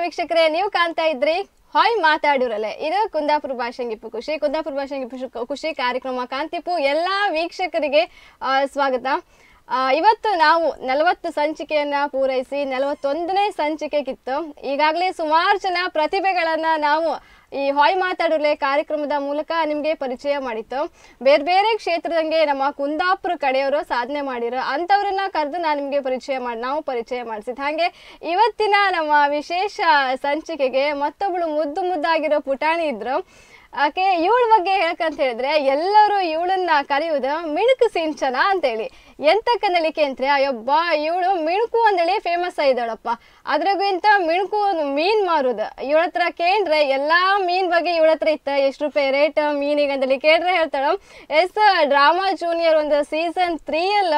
ವೀಕ್ಷಕರೇ ನೀವು ಕಾಣ್ತಾ ಇದ್ರಿ ಹಾಯ್ ಮಾತಾಡಿರಲೆ ಇದು ಕುಂದಾಪುರ ಭಾಷೆಂಗಿಪ್ಪು ಖುಷಿ ಕುಂದಾಪುರ ಭಾಷೆಂಗಿಪ್ಪು ಶು- ಖುಷಿ ಕಾರ್ಯಕ್ರಮ ಕಾಂತಿಪು ಎಲ್ಲಾ ವೀಕ್ಷಕರಿಗೆ ಆ, ಸ್ವಾಗತ ಆ, ಇವತ್ತು ನಾವು ನಲವತ್ತು ಸಂಚಿಕೆಯನ್ನ ಪೂರೈಸಿ ನಲವತ್ತೊಂದನೇ ಸಂಚಿಕೆಗಿತ್ತು ಈಗಾಗಲೇ ಸುಮಾರು ಜನ ಪ್ರತಿಭೆಗಳನ್ನ ನಾವು ಈ ಹಾಯ್ ಮಾತಾಡಲೆ ಕಾರ್ಯಕ್ರಮದ ಮೂಲಕ ನಿಮಗೆ ಪರಿಚಯ ಮಾಡಿತ್ತು ಬೇರೆ ಬೇರೆ ಕ್ಷೇತ್ರದಂಗೆ ನಮ್ಮ ಕುಂದಾಪುರ ಕಡೆಯವರು ಸಾಧನೆ ಮಾಡಿರೋ ಅಂಥವ್ರನ್ನ ಕರೆದು ನಾನು ನಿಮಗೆ ಪರಿಚಯ ಮಾಡಿ ನಾವು ಪರಿಚಯ ಮಾಡಿಸಿದ್ದು ಹಾಗೆ ಇವತ್ತಿನ ನಮ್ಮ ವಿಶೇಷ ಸಂಚಿಕೆಗೆ ಮತ್ತೊಬ್ಬಳು ಮುದ್ದು ಮುದ್ದಾಗಿರೋ ಪುಟಾಣಿ ಇದ್ರು ಆಕೆ ಇವಳ ಬಗ್ಗೆ ಹೇಳ್ಕಂತ ಹೇಳಿದ್ರೆ ಎಲ್ಲರೂ ಇವಳನ್ನ ಕರೆಯುವುದು ಮಿಣುಕು ಸಿಂಚನ ಅಂತೇಳಿ ಎಂತಕ್ಕನಲಿಕೆ ಅಂದ್ರೆ ಅಯ್ಯಬ್ಬ ಇವಳು ಮಿಣುಕು ಅಂದೇಳಿ ಫೇಮಸ್ ಆಗಿದ್ದಾಳಪ್ಪ ಅದ್ರಾಗೂ ಇಂತ ಮಿಣುಕು ಒಂದು ಮೀನ್ ಮಾರುದು ಇವಳ ಹತ್ರ ಕೇಂದ್ರೆ ಎಲ್ಲಾ ಮೀನ್ ಬಗ್ಗೆ ಇವಳ ಹತ್ರ ಇತ್ತ ಎಷ್ಟು ರೂಪಾಯಿ ರೇಟ್ ಮೀನಿಗೆ ಅಂತೇಳಿ ಕೇಳ್ರೆ ಹೇಳ್ತಾಳ ಎಸ್ ಡ್ರಾಮಾ ಜೂನಿಯರ್ ಒಂದು ಸೀಸನ್ ತ್ರೀ ಎಲ್ಲ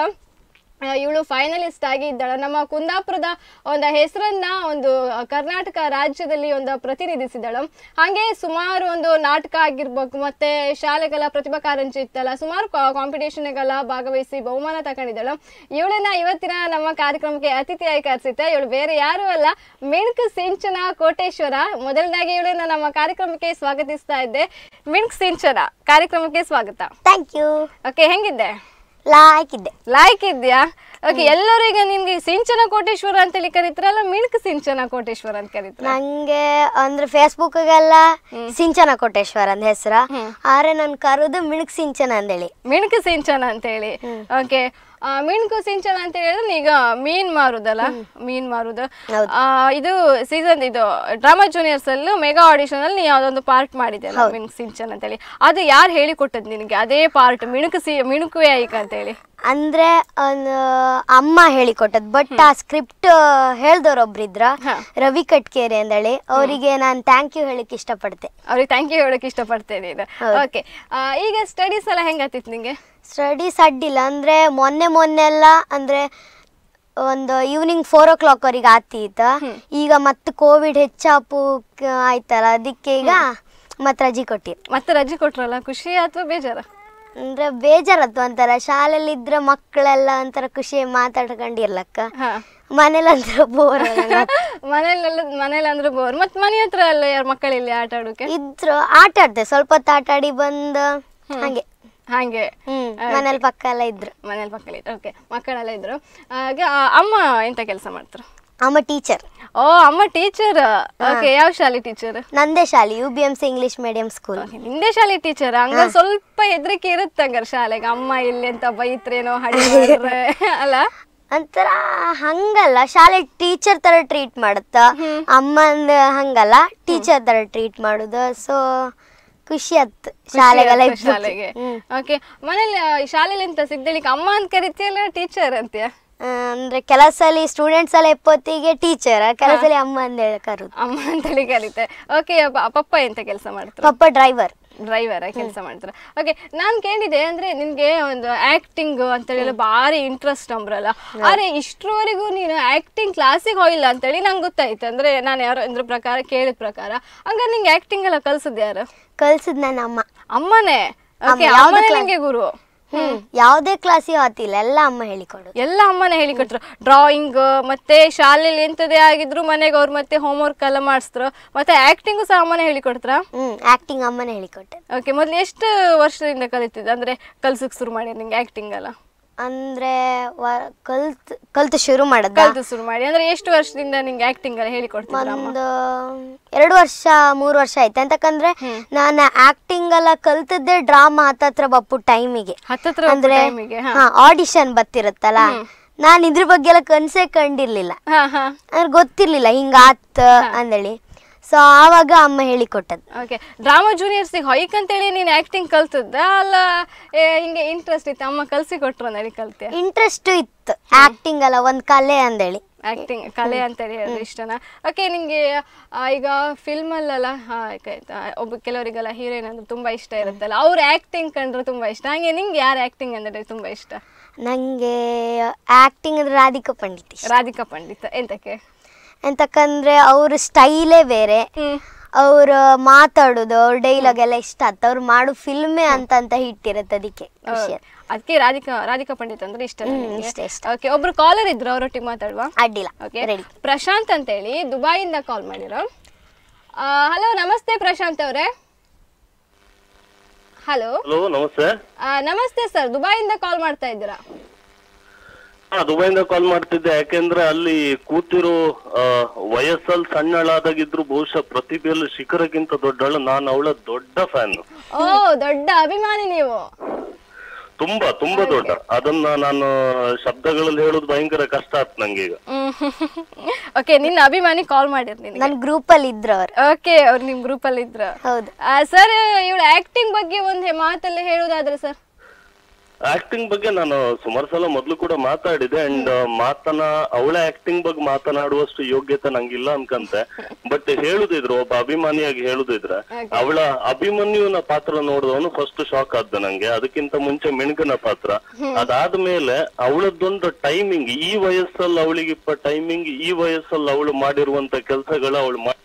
ಇವಳು ಫೈನಲಿಸ್ಟ್ ಆಗಿ ಇದ್ದಾಳೆ ನಮ್ಮ ಕುಂದಾಪುರದ ಒಂದು ಹೆಸರನ್ನ ಒಂದು ಕರ್ನಾಟಕ ರಾಜ್ಯದಲ್ಲಿ ಒಂದು ಪ್ರತಿನಿಧಿಸಿದ್ದಾಳು ಹಾಗೆ ಸುಮಾರು ಒಂದು ನಾಟಕ ಆಗಿರ್ಬೇಕು ಮತ್ತೆ ಶಾಲೆಗಳ ಪ್ರತಿಭಾ ಕಾರಂಜಿ ಇತ್ತಲ್ಲ ಸುಮಾರು ಕಾಂಪಿಟೇಷನ್ಗೆಲ್ಲ ಭಾಗವಹಿಸಿ ಬಹುಮಾನ ತಗೊಂಡಿದ್ದಾಳು ಇವಳನ್ನ ಇವತ್ತಿನ ನಮ್ಮ ಕಾರ್ಯಕ್ರಮಕ್ಕೆ ಅತಿಥಿಯಾಗಿ ಕರೆಸಿದ್ದೆ ಇವಳು ಬೇರೆ ಯಾರು ಅಲ್ಲ ಮಿಣಕ್ ಸಿಂಚನ ಕೋಟೇಶ್ವರ ಮೊದಲನಾಗಿ ಇವಳನ್ನ ನಮ್ಮ ಕಾರ್ಯಕ್ರಮಕ್ಕೆ ಸ್ವಾಗತಿಸ್ತಾ ಇದ್ದೆ ಮಿಣಕ್ ಸಿಂಚನ ಕಾರ್ಯಕ್ರಮಕ್ಕೆ ಸ್ವಾಗತ ಥ್ಯಾಂಕ್ ಯು ಓಕೆ ಹೆಂಗಿದ್ದೆ ಲಾಯ್ಕ್ ಇದ್ದೆ ಲಾಯ್ಕ್ ಇದ್ಯಾ ಓಕೆ ಎಲ್ಲರೂ ಈಗ ನಿನ್ಗೆ ಸಿಂಚನ ಕೋಟೇಶ್ವರ ಅಂತೇಳಿ ಕರೀತಾರಲ್ಲ ಮಿಣಕ್ ಸಿಂಚನ ಕೋಟೇಶ್ವರ ಅಂತ ಕರೀತಾರ ನಂಗೆ ಅಂದ್ರೆ ಫೇಸ್ಬುಕ್ಗೆಲ್ಲ ಸಿಂಚನ ಕೋಟೇಶ್ವರ ಅಂದ ಹೆಸರ ಆದ್ರೆ ನನ್ ಕರೋದು ಮಿಣಕ್ ಸಿಂಚನ ಅಂದೇಳಿ ಮಿಣಕು ಸಿಂಚನ ಅಂತ ಹೇಳಿ ಓಕೆ ಮಿಣಕು ಸಿಂಚನ ಅಂತ ಹೇಳಿದ್ರೆ ಈಗ ಮೀನ್ ಮಾರುದಲ್ಲ ಮೀನ್ ಮಾರುದು ಆ, ಇದು ಸೀಸನ್ ಇದು ಡ್ರಾಮಾ ಜೂನಿಯರ್ಸ್ ಅಲ್ಲಿ ಮೆಗಾ ಆಡಿಷನ್ ಅಲ್ಲಿ ನೀ ಯಾವ್ದೊಂದು ಪಾರ್ಟ್ ಮಾಡಿದೆಲ್ಲ ಮಿಣಕ್ ಸಿಂಚನ ಅಂತ ಹೇಳಿ ಅದು ಯಾರು ಹೇಳಿ ಕೊಟ್ಟದ್ ನಿನಗೆ ಅದೇ ಪಾರ್ಟ್ ಮಿಣುಕು ಸಿ ಮಿಣುಕುವೆ ಆಯ್ಕ ಅಂತ ಹೇಳಿ ಅಂದ್ರೆ ಒಂದು ಅಮ್ಮ ಹೇಳಿಕೊಟ್ಟದ್ ಬಟ್ ಆ ಸ್ಕ್ರಿಪ್ಟ್ ಹೇಳ್ದವ್ರೊಬ್ರಿದ್ರ ಹಾ. ರವಿ ಕಟ್ಕೇರಿ ಅಂದೇಳಿ ಅವರಿಗೆ ನಾನು ಥ್ಯಾಂಕ್ ಯು ಹೇಳಿಕ್ ಇಷ್ಟಪಡ್ತೆ ಅವ್ರಿಗೆ ಥ್ಯಾಂಕ್ ಯು ಹೇಳಕ್ ಇಷ್ಟಪಡ್ತೇನೆ ಇದು ಓಕೆ ಈಗ ಸ್ಟಡೀಸ್ ಎಲ್ಲ ಹೆಂಗಾತಿತ್ತು ನಿಂಗೆ ಸ್ಟಡೀಸ್ ಅಡ್ಡಿಲ್ಲ ಅಂದ್ರೆ ಮೊನ್ನೆ ಮೊನ್ನೆ ಎಲ್ಲ ಅಂದ್ರೆ ಒಂದು ಈವ್ನಿಂಗ್ ಫೋರ್ ಓ ಕ್ಲಾಕ್ ವರೆಗೆ ಆತೀತ ಈಗ ಮತ್ತೆ ಕೋವಿಡ್ ಹೆಚ್ಚಾಪು ಕ- ಆಯ್ತಲ್ಲ ಅದಕ್ಕೆ ಈಗ ಮತ್ತೆ ರಜೆ ಕೊಟ್ಟಿರು ಮತ್ತೆ ರಜೆ ಕೊಟ್ರಲ್ಲ ಖುಷಿ ಅಥವಾ ಬೇಜಾರ ಅಂದ್ರೆ ಬೇಜಾರತ್ತು ಒಂಥರ ಶಾಲೆಯಲ್ಲಿ ಇದ್ರೆ ಮಕ್ಕಳೆಲ್ಲ ಒಂಥರ ಖುಷಿ ಮಾತಾಡ್ಕೊಂಡಿರ್ಲಕ್ಕ ಹಾ ಮನೇಲಂತರ ಬೋರ್ ಮನೇಲೆಲ್ಲ ಮನೇಲಿ ಅಂದ್ರೆ ಬೋರ್ ಮತ್ ಮನೆ ಹತ್ರ ಎಲ್ಲ ಯಾರ ಮಕ್ಕಳಿಲ್ಲಿ ಆಟ ಆಡೋಕೆ ಇದ್ರು ಆಟ ಆಡ್ದೆ ಸ್ವಲ್ಪ ಹೊತ್ತು ಆಟ ಆಡಿ ಬಂದ ಹಂಗೆ ಹಾಗೆ ಹ್ಮ್ ಮನೇಲಿ ಪಕ್ಕ ಎಲ್ಲ ಇದ್ರು ಮನೇಲಿ ಮಕ್ಕಳಿದ್ರು ಓಕೆ ಮಕ್ಕಳೆಲ್ಲ ಇದ್ರು ಹಾಗೆ ಆ, ಅಮ್ಮ ಎಂತ ಕೆಲಸ ಮಾಡ್ತಾರೆ ಅಮ್ಮ ಟೀಚರ್ ಓ ಅಮ್ಮ ಟೀಚರ್ ಓಕೆ ಯಾವ ಶಾಲೆ ಟೀಚರ್ ನಂದೇ ಶಾಲೆ U B M C English medium school ನಿಂದೆ ಶಾಲೆ ಟೀಚರ್ ಹಂಗ ಸ್ವಲ್ಪ ಹೆದರಿಕೆ ಇರುತ್ತೆ ಹಂಗಾರೆ ಶಾಲೆಗೆ ಅಮ್ಮ ಇಲ್ಲಿ ಅಂತ ಬೈತ್ರೇನೋ ಹಡಿ ಮಾಡ್ರೆ, ಅಲ್ಲ ಒಂಥರ ಹಂಗಲ್ಲ ಶಾಲೆ ಟೀಚರ್ ತರ ಟ್ರೀಟ್ ಮಾಡುತ್ತ ಅಮ್ಮ ಅಂದ ಹಂಗಲ್ಲ ಟೀಚರ್ ತರ ಟ್ರೀಟ್ ಮಾಡುದು ಸೊ ಖುಷಿ ಆತ್ ಶಾಲೆಗೆಲ್ಲ ಖುಷಿ ಆಗುತ್ತೆ ಶಾಲೆಗೆ ಓಕೆ ಮನೇಲಿ ಆ, ಶಾಲೆಲಿ ಎಂತ ಸಿಗ್ದಲಿಕ್ಕೆ ಅಮ್ಮ ಅಂತ ಕರಿತೀಯಲ್ಲ ಟೀಚರ್ ಅಂತೀಯ ಅಂದ್ರೆ ಕೆಲಸಲ್ಲಿ ಸ್ಟೂಡೆಂಟ್ಸ್ ಎಲ್ಲ ಎಪ್ಪೊತ್ತಿಗೆ ಟೀಚರ್ ಕೆಲಸಲ್ಲಿ ಅಮ್ಮ ಅಂದ ಕರುದು ಅಮ್ಮ ಅಂತೇಳಿ ಕರೀತೆ ಓಕೆ ಪಪ್ಪ ಎಂತ ಕೆಲಸ ಮಾಡ್ತಾರೆ ಪಪ್ಪ ಡ್ರೈವರ್ ಡ್ರೈವರ್ ಕೆಲಸ ಮಾಡ್ತಾರೆ ಓಕೆ ನಾನು ಕೇಳಿದೆ ಅಂದ್ರೆ ನಿನ್ಗೆ ಒಂದು ಆಕ್ಟಿಂಗ್ ಅಂತೇಳಿ ಭಾರಿ ಇಂಟ್ರೆಸ್ಟ್ ಅಂಬ್ರಲ್ಲ ಆದ್ರೆ ಇಷ್ಟರವರೆಗೂ ನೀನು ಆಕ್ಟಿಂಗ್ ಕ್ಲಾಸಿಗೆ ಹೋಗಿಲ್ಲ ಅಂತೇಳಿ ನಂಗೆ ಗೊತ್ತಾಯ್ತು ಅಂದ್ರೆ ನಾನು ಯಾರೋ ಇದ್ರ ಪ್ರಕಾರ ಕೇಳಿದ ಪ್ರಕಾರ ಹಂಗಾರೆ ನಿಂಗೆ ಆಕ್ಟಿಂಗ್ ಎಲ್ಲ ಕಲ್ಸದ್ ಯಾರು ಕಲ್ಸದ್ ನನ್ನ ಅಮ್ಮ ಅಮ್ಮನೇ ಓಕೆ ಅಮ್ಮ, ಯಾವ್ದು ಅಮ್ಮನೇ class? ನಿಂಗೆ ಗುರು ಹ್ಮ್ ಯಾವುದೇ ಕ್ಲಾಸಿಗೆ ಹೋತಿಲ್ಲ ಎಲ್ಲ ಅಮ್ಮ ಹೇಳಿಕೊಡುದು ಎಲ್ಲ ಅಮ್ಮನೇ ಹೇಳಿಕೊಟ್ರು ಡ್ರಾಯಿಂಗ್ ಮತ್ತೆ ಶಾಲೆಯಲ್ಲಿ ಎಂತದೇ ಆಗಿದ್ರು ಮನೆಗೆ ಅವ್ರು ಮತ್ತೆ ಹೋಮ್ವರ್ಕ್ ಎಲ್ಲ ಮಾಡಿಸಿದ್ರು ಮತ್ತೆ ಆಕ್ಟಿಂಗು ಸಹ ಅಮ್ಮನೇ ಹೇಳಿಕೊಡ್ತಾರ ಹ್ಮ್ ಆಕ್ಟಿಂಗ್ ಅಮ್ಮನೇ ಹೇಳಿಕೊಟ್ಟೆ ಓಕೆ ಮೊದ್ಲು ಎಷ್ಟು ವರ್ಷದಿಂದ ಕಲಿತಿದ್ದೆ ಅಂದ್ರೆ ಕಲ್ಸಕ್ ಶುರು ಮಾಡಿ ನಿಂಗೆ ಆಕ್ಟಿಂಗ್ ಎಲ್ಲ ಅಂದ್ರೆ ವ- ಕಲ್ತ್ ಕಲ್ತು ಶುರು ಮಾಡದ ಕಲ್ತು ಶುರು ಮಾಡಿ ಅಂದ್ರೆ ಎಷ್ಟು ವರ್ಷದಿಂದ ನಿಂಗೆ ಆಕ್ಟಿಂಗ್ ಎಲ್ಲ ಹೇಳಿಕೊಡ್ತಿದ್ರ ಅಮ್ಮ ಒಂದು ಎರಡು ವರ್ಷ ಮೂರು ವರ್ಷ ಆಯ್ತು ಅಂತಕಂದ್ರೆ ನಾನು ಆಕ್ಟಿಂಗ್ ಎಲ್ಲ ಕಲ್ತದ್ದೇ ಡ್ರಾಮಾ ಹತ್ತತ್ರ ಬಪ್ಪು ಟೈಮಿಗೆ ಹತ್ತತ್ರ ಅಂದ್ರೆ ಟೈಮಿಗೆ ಹಾ ಹಾ ಆಡಿಷನ್ ಬತ್ತಿರುತ್ತಲ್ಲ ನಾನು ಇದ್ರ ಬಗ್ಗೆ ಎಲ್ಲ ಕನ್ಸೇ ಕಂಡಿರ್ಲಿಲ್ಲ ಹಾ ಹಾ ಅಂದ್ರೆ ಗೊತ್ತಿರ್ಲಿಲ್ಲ ಹಿಂಗ ಆತ್ ಅಂದೇಳಿ ಸೊ ಆವಾಗ ಅಮ್ಮ ಹೇಳಿಕೊಟ್ಟದ್ದು ಓಕೆ ಡ್ರಾಮಾ ಜೂನಿಯರ್ಸಿಗೆ ಹೊಯ್ಕ್ ಅಂತೇಳಿ ನೀನು ಆಕ್ಟಿಂಗ್ ಕಲ್ತದ್ದ ಅಲ್ಲ ಏ, ಹಿಂಗೆ ಇಂಟ್ರೆಸ್ಟ್ ಇತ್ತು ಅಮ್ಮ ಕಲ್ಸಿ ಕೊಟ್ರು ಅಂದೇಳಿ ಕಲ್ತೆ ಇಂಟ್ರೆಸ್ಟ್ ಇತ್ತು ಆಕ್ಟಿಂಗ್ ಅಲ್ಲ ಒಂದ್ ಕಲೆ ಅಂದೇಳಿ ಆಕ್ಟಿಂಗ್ ಕಲೆ ಅಂತೇಳಿ ಹೇಳಿದ್ರೆ ಇಷ್ಟನಾ ಓಕೆ ನಿಂಗೆ ಆ, ಈಗ ಫಿಲ್ಮಲ್ಲೆಲ್ಲ ಆಯ್ತಾಯ್ತಾ ಒಬ್ಬ ಕೆಲವರಿಗೆಲ್ಲ ಹೀರೋಯಿನ್ ಅಂದ್ರೆ ತುಂಬಾ ಇಷ್ಟ ಇರುತ್ತಲ್ಲ ಅವ್ರ ಆಕ್ಟಿಂಗ್ ಕಂಡ್ರೆ ತುಂಬಾ ಇಷ್ಟ ಹಂಗೆ ನಿಂಗೆ ಯಾರು ಆಕ್ಟಿಂಗ್ ಅಂದ್ರೆ ತುಂಬಾ ಇಷ್ಟ ನಂಗೆ ಆಕ್ಟಿಂಗ್ ಅಂದ್ರೆ ರಾಧಿಕಾ ಪಂಡಿತ್ ಇಷ್ಟ ರಾಧಿಕಾ ಪಂಡಿತ್ ಎಂತಕ್ಕೆ ಎಂತಕಂದ್ರೆ ಅವ್ರ ಸ್ಟೈಲೇ ಬೇರೆ ಹ್ಮ್ ಅವ್ರು ಮಾತಾಡೋದು ಅವ್ರ ಡೈಲಾಗ್ ಎಲ್ಲ ಇಷ್ಟ ಆತ ಅವ್ರು ಮಾಡೋ ಫಿಲ್ಮೇ ಅಂತ ಅಂತ ಹಿಟ್ ಇರುತ್ತೆ ಅದಕ್ಕೆ ಖುಷಿ ಆಯ್ತು. ಅದಕ್ಕೆ ರಾಧಿಕಾ ರಾಧಿಕಾ ಪಂಡಿತ್ ಅಂದ್ರೆ ಇಷ್ಟ ಹ್ಮ್, ಇಷ್ಟ, ಇಷ್ಟ. ಓಕೆ ಒಬ್ರು ಕಾಲರ್ ಇದ್ರು ಅವರೊಟ್ಟಿಗೆ ಮಾತಾಡುವ ಅಡ್ಡಿಲ್ಲ ಓಕೆ ರೆಡಿ ಪ್ರಶಾಂತ್ ಅಂತೇಳಿ ದುಬೈಯಿಂದ ಕಾಲ್ ಮಾಡಿರೋ ಹಲೋ ನಮಸ್ತೆ ಪ್ರಶಾಂತ್ ಅವರೇ ಹಲೋ ಹಲೋ ನಮಸ್ತೆ ನಮಸ್ತೆ ಸರ್ ದುಬೈಯಿಂದ ಕಾಲ್ ಮಾಡ್ತಾ ಇದ್ದೀರಾ ಹಾ ದುಬೈಯಿಂದ ಕಾಲ್ ಮಾಡ್ತಿದ್ದೆ ಯಾಕೆಂದ್ರೆ ಅಲ್ಲಿ ಕೂತಿರೋ ಆ, ವಯಸ್ಸಲ್ಲಿ ಸಣ್ಣಳಾದಾಗಿದ್ರು ಬಹುಶಃ ಪ್ರತಿಭೆಯಲ್ಲಿ ಶಿಖರಕ್ಕಿಂತ ದೊಡ್ಡಳು ನಾನು ಅವಳ ದೊಡ್ಡ ಫ್ಯಾನ್ ಓ ದೊಡ್ಡ ಅಭಿಮಾನಿ ನೀವು ತುಂಬಾ ತುಂಬಾ ದೊಡ್ಡ ಅದನ್ನ ನಾನು ಶಬ್ದಗಳಲ್ಲಿ ಹೇಳೋದು ಭಯಂಕರ ಕಷ್ಟ ಆಯ್ತು ನಂಗೆ ಈಗ ಓಕೆ ನಿನ್ನ ಅಭಿಮಾನಿ ಕಾಲ್ ಮಾಡಿರ್ ನಿನಗೆ ನನ್ನ ಗ್ರೂಪಲ್ಲಿ ಇದ್ರು ಅವ್ರು ಓಕೆ ಅವ್ರು ನಿಮ್ ಗ್ರೂಪ್ ಅಲ್ಲಿ ಇದ್ರ ಹೌದು ಸರ್ ಇವಳ ಆಕ್ಟಿಂಗ್ ಬಗ್ಗೆ ಒಂದ್ ಹೆ- ಮಾತಲ್ಲಿ ಹೇಳುದಾದ್ರೆ ಸರ್ ಆಕ್ಟಿಂಗ್ ಬಗ್ಗೆ ನಾನು ಸುಮಾರು ಸಲ ಮೊದ್ಲು ಕೂಡ ಮಾತಾಡಿದೆ ಅಂಡ್ ಮಾತನ ಅವಳ ಆಕ್ಟಿಂಗ್ ಬಗ್ಗೆ ಮಾತನಾಡುವಷ್ಟು ಯೋಗ್ಯತೆ ನಂಗಿಲ್ಲ ಅನ್ಕಂತೆ ಬಟ್ ಹೇಳುದಿದ್ರು ಒಬ್ಬ ಅಭಿಮಾನಿಯಾಗಿ ಹೇಳುದಿದ್ರೆ ಅವಳ ಅಭಿಮನ್ಯುವಿನ ಪಾತ್ರ ನೋಡಿದವನು ಫಸ್ಟ್ ಶಾಕ್ ಆದ್ದ ನಂಗೆ ಅದಕ್ಕಿಂತ ಮುಂಚೆ ಮಿಣಕನ ಪಾತ್ರ ಅದಾದ್ಮೇಲೆ ಅವಳದ್ದೊಂದು ಟೈಮಿಂಗ್ ಈ ವಯಸ್ಸಲ್ಲಿ ಅವಳಿಗಿಪ್ಪ ಟೈಮಿಂಗ್ ಈ ವಯಸ್ಸಲ್ಲಿ ಅವಳು ಮಾಡಿರುವಂತ ಕೆಲಸಗಳು ಅವಳು ಮಾ-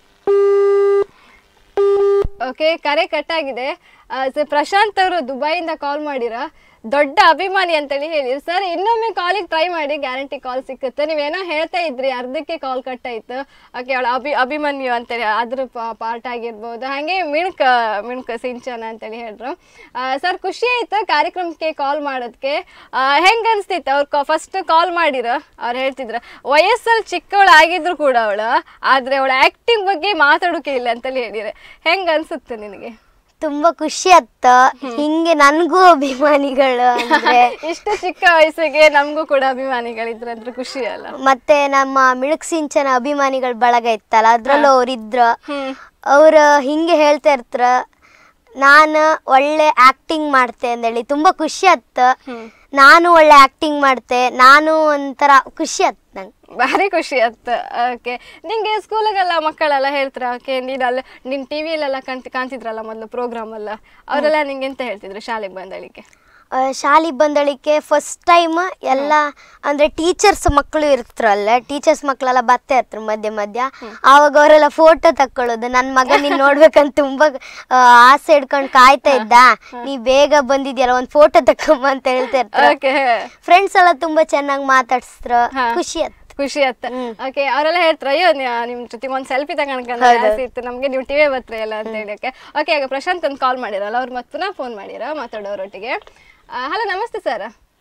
ಓಕೆ ಕರೆ ಕಟ್ ಆಗಿದೆ ಸರ್ ಪ್ರಶಾಂತ್ ಅವರು ದುಬೈಯಿಂದ ಕಾಲ್ ಮಾಡಿರ ದೊಡ್ಡ ಅಭಿಮಾನಿ ಅಂತೇಳಿ ಹೇಳಿ ಸರ್ ಇನ್ನೊಮ್ಮೆ ಕಾಲಿಗೆ ಟ್ರೈ ಮಾಡಿ ಗ್ಯಾರಂಟಿ ಕಾಲ್ ಸಿಕ್ಕುತ್ತೆ ನೀವೇನೋ ಹೇಳ್ತಾ ಇದ್ರಿ ಅರ್ಧಕ್ಕೆ ಕಾಲ್ ಕಟ್ ಆಯ್ತು ಓಕೆ ಅವಳ ಅಭಿ ಅಭಿಮನ್ಯು ಅಂತೇಳಿ ಅದ್ರ ಪಾರ್ಟ್ ಆಗಿರ್ಬೋದು ಹಾಗೆ ಮಿಣ್ಕ ಮಿಣ್ಕ ಸಿಂಚನ ಅಂತೇಳಿ ಹೇಳ್ರು ಸರ್ ಖುಷಿ ಆಯ್ತು ಕಾರ್ಯಕ್ರಮಕ್ಕೆ ಕಾಲ್ ಮಾಡೋದಕ್ಕೆ ಹೆಂಗ ಅನ್ಸ್ತಿತ್ತು ಅವ್ರು ಫಸ್ಟ್ ಕಾಲ್ ಮಾಡಿರ ಅವ್ರು ಹೇಳ್ತಿದ್ರು ವಯಸ್ಸಲ್ಲಿ ಚಿಕ್ಕವಳು ಆಗಿದ್ರು ಕೂಡ ಅವಳು ಆದ್ರೆ ಅವಳ ಆಕ್ಟಿಂಗ್ ಬಗ್ಗೆ ಮಾತಾಡೋಕೆ ಇಲ್ಲ ಅಂತೇಳಿ ಹೇಳಿದ್ರೆ ಹೆಂಗ ಅನ್ಸುತ್ತೆ ನಿನಗೆ ತುಂಬಾ ಖುಷಿ ಆತ್ತ ಹಿಂಗೆ ನನ್ಗೂ ಅಭಿಮಾನಿಗಳು ಅಂದ್ರೆ ಇಷ್ಟು ಚಿಕ್ಕ ವಯಸ್ಸಿಗೆ ನಮಗೂ ಕೂಡ ಅಭಿಮಾನಿಗಳಿದ್ರು ಅಂದ್ರೆ ಖುಷಿ ಅಲ್ಲ ಮತ್ತೆ ನಮ್ಮ ಮಿಳಕ್ ಸಿಂಚನ ಅಭಿಮಾನಿಗಳ ಬಳಗ ಇತ್ತಲ್ಲ ಅದ್ರಲ್ಲೂ ಅವ್ರಿದ್ರ ಹ್ಮ್ ಅವ್ರ ಹಿಂಗೆ ಹೇಳ್ತಾ ಇರ್ತಾರ ನಾನು ಒಳ್ಳೆ ಆಕ್ಟಿಂಗ್ ಮಾಡ್ತೆ ಅಂದೇಳಿ ತುಂಬಾ ಖುಷಿ ಆತ್ತ ನಾನು ಒಳ್ಳೆ ಆಕ್ಟಿಂಗ್ ಮಾಡ್ತೆ ನಾನು ಒಂಥರ ಖುಷಿ ಆತ್ ನಂಗೆ ಭಾರಿ ಖುಷಿ ಆಯ್ತು ಓಕೆ ನಿಂಗೆ ಸ್ಕೂಲಿಗೆಲ್ಲ ಮಕ್ಕಳೆಲ್ಲ ಹೇಳ್ತಾರ ಓಕೆ ನೀನು ಅಲ್ಲ ನಿನ್ ಟಿವಿಯಲ್ಲೆಲ್ಲ ಕಾಣ್ತಿ ಕಾಣ್ತಿದ್ರಲ್ಲ ಮೊದಲು ಪ್ರೋಗ್ರಾಮ್ ಎಲ್ಲ ಅವರೆಲ್ಲ ನಿಂಗೆ ಎಂತ ಹೇಳ್ತಿದ್ರು ಶಾಲೆಗೆ ಬಂದಳಿಕೆ ಆ, ಶಾಲಿಗ್ ಬಂದಳಿಕೆ ಫಸ್ಟ್ ಟೈಮ್ ಎಲ್ಲ ಅಂದ್ರೆ ಟೀಚರ್ಸ್ ಮಕ್ಕಳು ಇರ್ತಾರಲ್ಲ ಟೀಚರ್ಸ್ ಮಕ್ಕಳೆಲ್ಲ ಬರ್ತಾ ಇರ್ತಾರೆ ಮಧ್ಯ ಮಧ್ಯ ಆವಾಗ ಅವರೆಲ್ಲ ಫೋಟೋ ತಕ್ಕೊಳ್ಳೋದು ನನ್ನ ಮಗ ನೀನ್ ನೋಡ್ಬೇಕಂತ ತುಂಬಾ ಆ, ಆಸೆ ಇಡ್ಕೊಂಡು ಕಾಯ್ತಾ ಇದ್ದ ನೀ ಬೇಗ ಬಂದಿದ್ಯಲ್ಲ ಒಂದ್ ಫೋಟೋ ತಕೊಂಬ ಅಂತ ಹೇಳ್ತಾ ಇರ್ತಾರೆ ಓಕೆ ಫ್ರೆಂಡ್ಸ್ ಎಲ್ಲ ತುಂಬಾ ಚೆನ್ನಾಗಿ ಮಾತಾಡ್ಸ್ತ್ರ ಹಾ. ಖುಷಿ ಆತ್ ಖುಷಿ ಆಯ್ತು ಓಕೆ ಅವರೆಲ್ಲ ಹೇಳ್ತಾರೆ ಅಯ್ಯೋ ನಿ- ನಿಮ್ ಜೊತೆ ಒಂದ್ ಸೆಲ್ಫಿ ತಗೊಂಡ್ಕಂದ್ರೆ ಹೌದು. ಆಸೆ ಇತ್ತು ನಮ್ಗೆ ನೀವು ಟಿವಿ ಬರ್ತೀರಿ ಎಲ್ಲ ಅಂತ ಹೇಳಕ್ಕೆ ಓಕೆ ಈಗ ಪ್ರಶಾಂತ್ ಒಂದು ಕಾಲ್ ಮಾಡಿರಲ್ಲ ಅವ್ರು ಮತ್ತೆ ಪುನಃ ಫೋನ್ ಮಾಡಿರ ಮಾತಾಡೋರೊಟ್ಟಿಗೆ ಹಲೋ ನಮಸ್ತೆ sir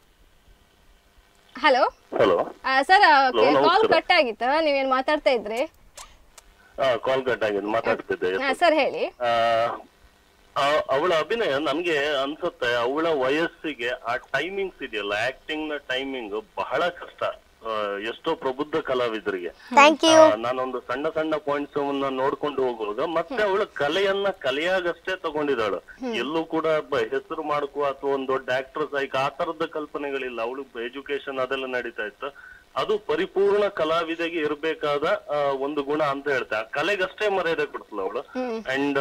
hello hello sir Hello, call ನಮಸ್ಕಾರ. ಕಟ್ ಆಗಿತ್ತು ನೀವೇನ್ ಮಾತಾಡ್ತಾ ಇದ್ರಿ ಹಾ ಕಾಲ್ ಕಟ್ ಆಗಿದೆ ಮಾತಾಡ್ತಿದ್ದೆ ಹಾ ಸರ್ ಹೇಳಿ ಆ, ಆ- ಅವಳ ಅಭಿನಯ ನನ್ಗೆ ಅನ್ಸುತ್ತೆ ಅವಳ ವಯಸ್ಸಿಗೆ ಆ ಟೈಮಿಂಗ್ಸ್ ಇದೆಯಲ್ಲ ಆಕ್ಟಿಂಗ್ ನ ಟೈಮಿಂಗ್ ಬಹಳ ಕಷ್ಟ ಆ, ಎಷ್ಟೋ ಪ್ರಬುದ್ಧ ಕಲಾವಿದರಿಗೆ ಥ್ಯಾಂಕ್ ಯು ಆ, ನಾನೊಂದು ಸಣ್ಣ ಸಣ್ಣ ಪಾಯಿಂಟ್ಸ್ ನೋಡ್ಕೊಂಡು ಹೋಗುವಾಗ ಮತ್ತೆ ಅವಳ ಕಲೆಯನ್ನ ಕಲೆಯಾಗಷ್ಟೇ ತಗೊಂಡಿದ್ದಾಳು ಎಲ್ಲೂ ಕೂಡ ಬ- ಹೆಸರು ಮಾಡ್ಕೋ ಅಥವಾ ಒಂದ್ ದೊಡ್ಡ ಆಕ್ಟ್ರೆಸ್ ಆಯ್ಕೆ ಆ ತರದ ಕಲ್ಪನೆಗಳಿಲ್ಲ ಅವಳು ಎಜುಕೇಶನ್ ಅದೆಲ್ಲ ನಡೀತಾ ಇತ್ತು ಅದು ಪರಿಪೂರ್ಣ ಕಲಾವಿದೆಗೆ ಇರಬೇಕಾದ ಒಂದು ಗುಣ ಅಂತ ಹೇಳ್ತಾ ಕಲೆಗಷ್ಟೇ ಮರ್ಯಾದೆ ಕೊಡ್ತಲ್ಲ ಅವಳು ಅಂಡ್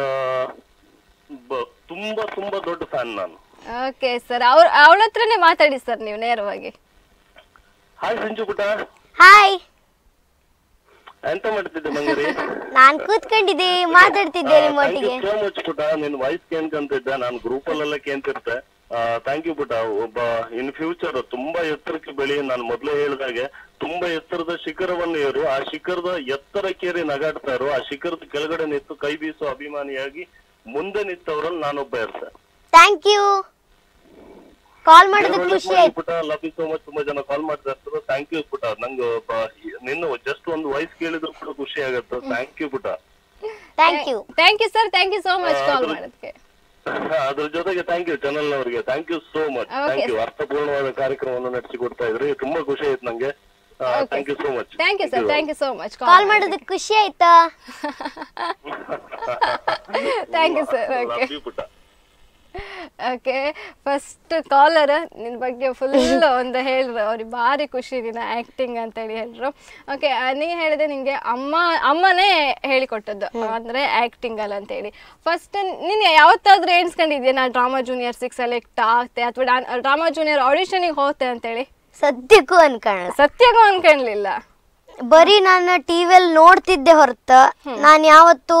ತುಂಬಾ ತುಂಬಾ ದೊಡ್ಡ ಫ್ಯಾನ್ ನಾನು ಓಕೆ ಸರ್ ಅವ್ರ ಅವಳ ಹತ್ರನೇ ಮಾತಾಡಿ ಸರ್ ನೀವು ನೇರವಾಗಿ ಹಾಯ್ ಸಂಜು ಪುಟ ಹಾಯ್ ಎಂತ ಮಾಡ್ತಿದ್ದೆ ಮಂಗರಿ ನಾನ್ ಕೂತ್ಕೊಂಡಿದ್ದೆ ಮಾತಾಡ್ತಿದ್ದೆ ನಿಮ್ಮೊಟ್ಟಿಗೆ ಸೋ ಮಚ್ ಪುಟ ನಿನ್ ವಾಯ್ಸ್ ಕೇಳ್ಕಂತಿದ್ದೆ ನಾನು ಗ್ರೂಪ್ ಅಲ್ಲೆಲ್ಲ ಕೇಳ್ತಿರ್ತೆ ಥ್ಯಾಂಕ್ ಯು ಪುಟ ಒಬ್ಬ ಇನ್ ಫ್ಯೂಚರ್ ತುಂಬಾ ಎತ್ತರಕ್ಕೆ ಬೆಳಿ ನಾನು ಮೊದ್ಲೇ ಹೇಳ್ದಾಗೆ ತುಂಬಾ ಎತ್ತರದ ಶಿಖರವನ್ನು ಏರು ಆ ಶಿಖರದ ಎತ್ತರಕ್ಕೇರಿ ನಗಾಡ್ತಾ ಇರೋ ಆ ಶಿಖರದ ಕೆಳಗಡೆ ನಿಂತು ಕೈ ಬೀಸೋ ಅಭಿಮಾನಿಯಾಗಿ ಮುಂದೆ ನಿಂತವರಲ್ಲಿ ನಾನೊಬ್ಬ ಇರ್ತೆ ಥ್ಯಾಂಕ್ ಯು ಕಾಲ್ ಮಾಡೋದಕ್ಕೆ ಖುಷಿ ಆಯ್ತು ಪುಟ ಲವ್ ಯು ಸೋ ಮಚ್ ತುಂಬಾ ಜನ ಕಾಲ್ ಮಾಡ್ತಾ ಇರ್ತಾರೆ ಥ್ಯಾಂಕ್ ಯು ಪುಟ ನಂಗೆ ನಿನ್ನ ಜಸ್ಟ್ ಒಂದು ವಾಯ್ಸ್ ಕೇಳಿದ್ರು ಕೂಡ ಖುಷಿ ಆಗತ್ತೆ ಥ್ಯಾಂಕ್ ಯು ಪುಟ thank you thank you sir thank you so much call ಅದ್ರ- ಮಾಡೋದಕ್ಕೆ ಅದ್ರ ಜೊತೆಗೆ ಥ್ಯಾಂಕ್ ಯು ಚಾನಲ್ ಅವರಿಗೆ thank you so much Okay. Thank you ಅರ್ಥಪೂರ್ಣವಾದ ಕಾರ್ಯಕ್ರಮವನ್ನು ನಡೆಸಿ ಕೊಡ್ತಾ ಇದ್ರಿ ತುಂಬಾ ಖುಷಿ ಆಯ್ತು ನಂಗೆ thank you so much thank you sir thank you so much call ಮಾಡೋದಕ್ಕೆ ಖುಷಿ ಆಯ್ತಾ thank you sir okay love you ಪುಟ ಓಕೆ ಫಸ್ಟ್ ಕಾಲರ್ ನಿನ್ನ ಬಗ್ಗೆ ಫುಲ್ ಒಂದು ಹೇಳ್ರು ಅವ್ರಿಗೆ ಭಾರಿ ಖುಷಿ ನಿನ್ನ ಆ್ಯಕ್ಟಿಂಗ್ ಅಂತೇಳಿ ಹೇಳ್ರು ಓಕೆ ನೀ ಹೇಳಿದೆ ನಿಂಗೆ ಅಮ್ಮ ಅಮ್ಮನೇ ಹೇಳಿಕೊಟ್ಟದ್ದು ಅಂದರೆ ಆ್ಯಕ್ಟಿಂಗ್ ಅಲ್ಲ ಅಂತೇಳಿ ಫಸ್ಟ್ ನೀನು ಯಾವತ್ತಾದ್ರೂ ಎಣಿಸ್ಕೊಂಡಿದ್ಯಾ ನಾನು ಡ್ರಾಮಾ ಜೂನಿಯರ್ ಸಿಕ್ಸ್ ಸೆಲೆಕ್ಟ್ ಆಗ್ತೆ ಅಥವಾ ಡ್ರಾಮಾ ಜೂನಿಯರ್ ಆಡಿಷನಿಗೆ ಹೋಗ್ತೆ ಅಂತೇಳಿ ಸದ್ಯಕ್ಕೂ ಅನ್ಕಣ ಸತ್ಯಗೂ ಅನ್ಕೊಂಡ್ಲಿಲ್ಲ ಬರೀ ನಾನು ಟಿವಿಯಲ್ಲಿ ನೋಡ್ತಿದ್ದೆ ಹೊರತ ನಾನು ಯಾವತ್ತು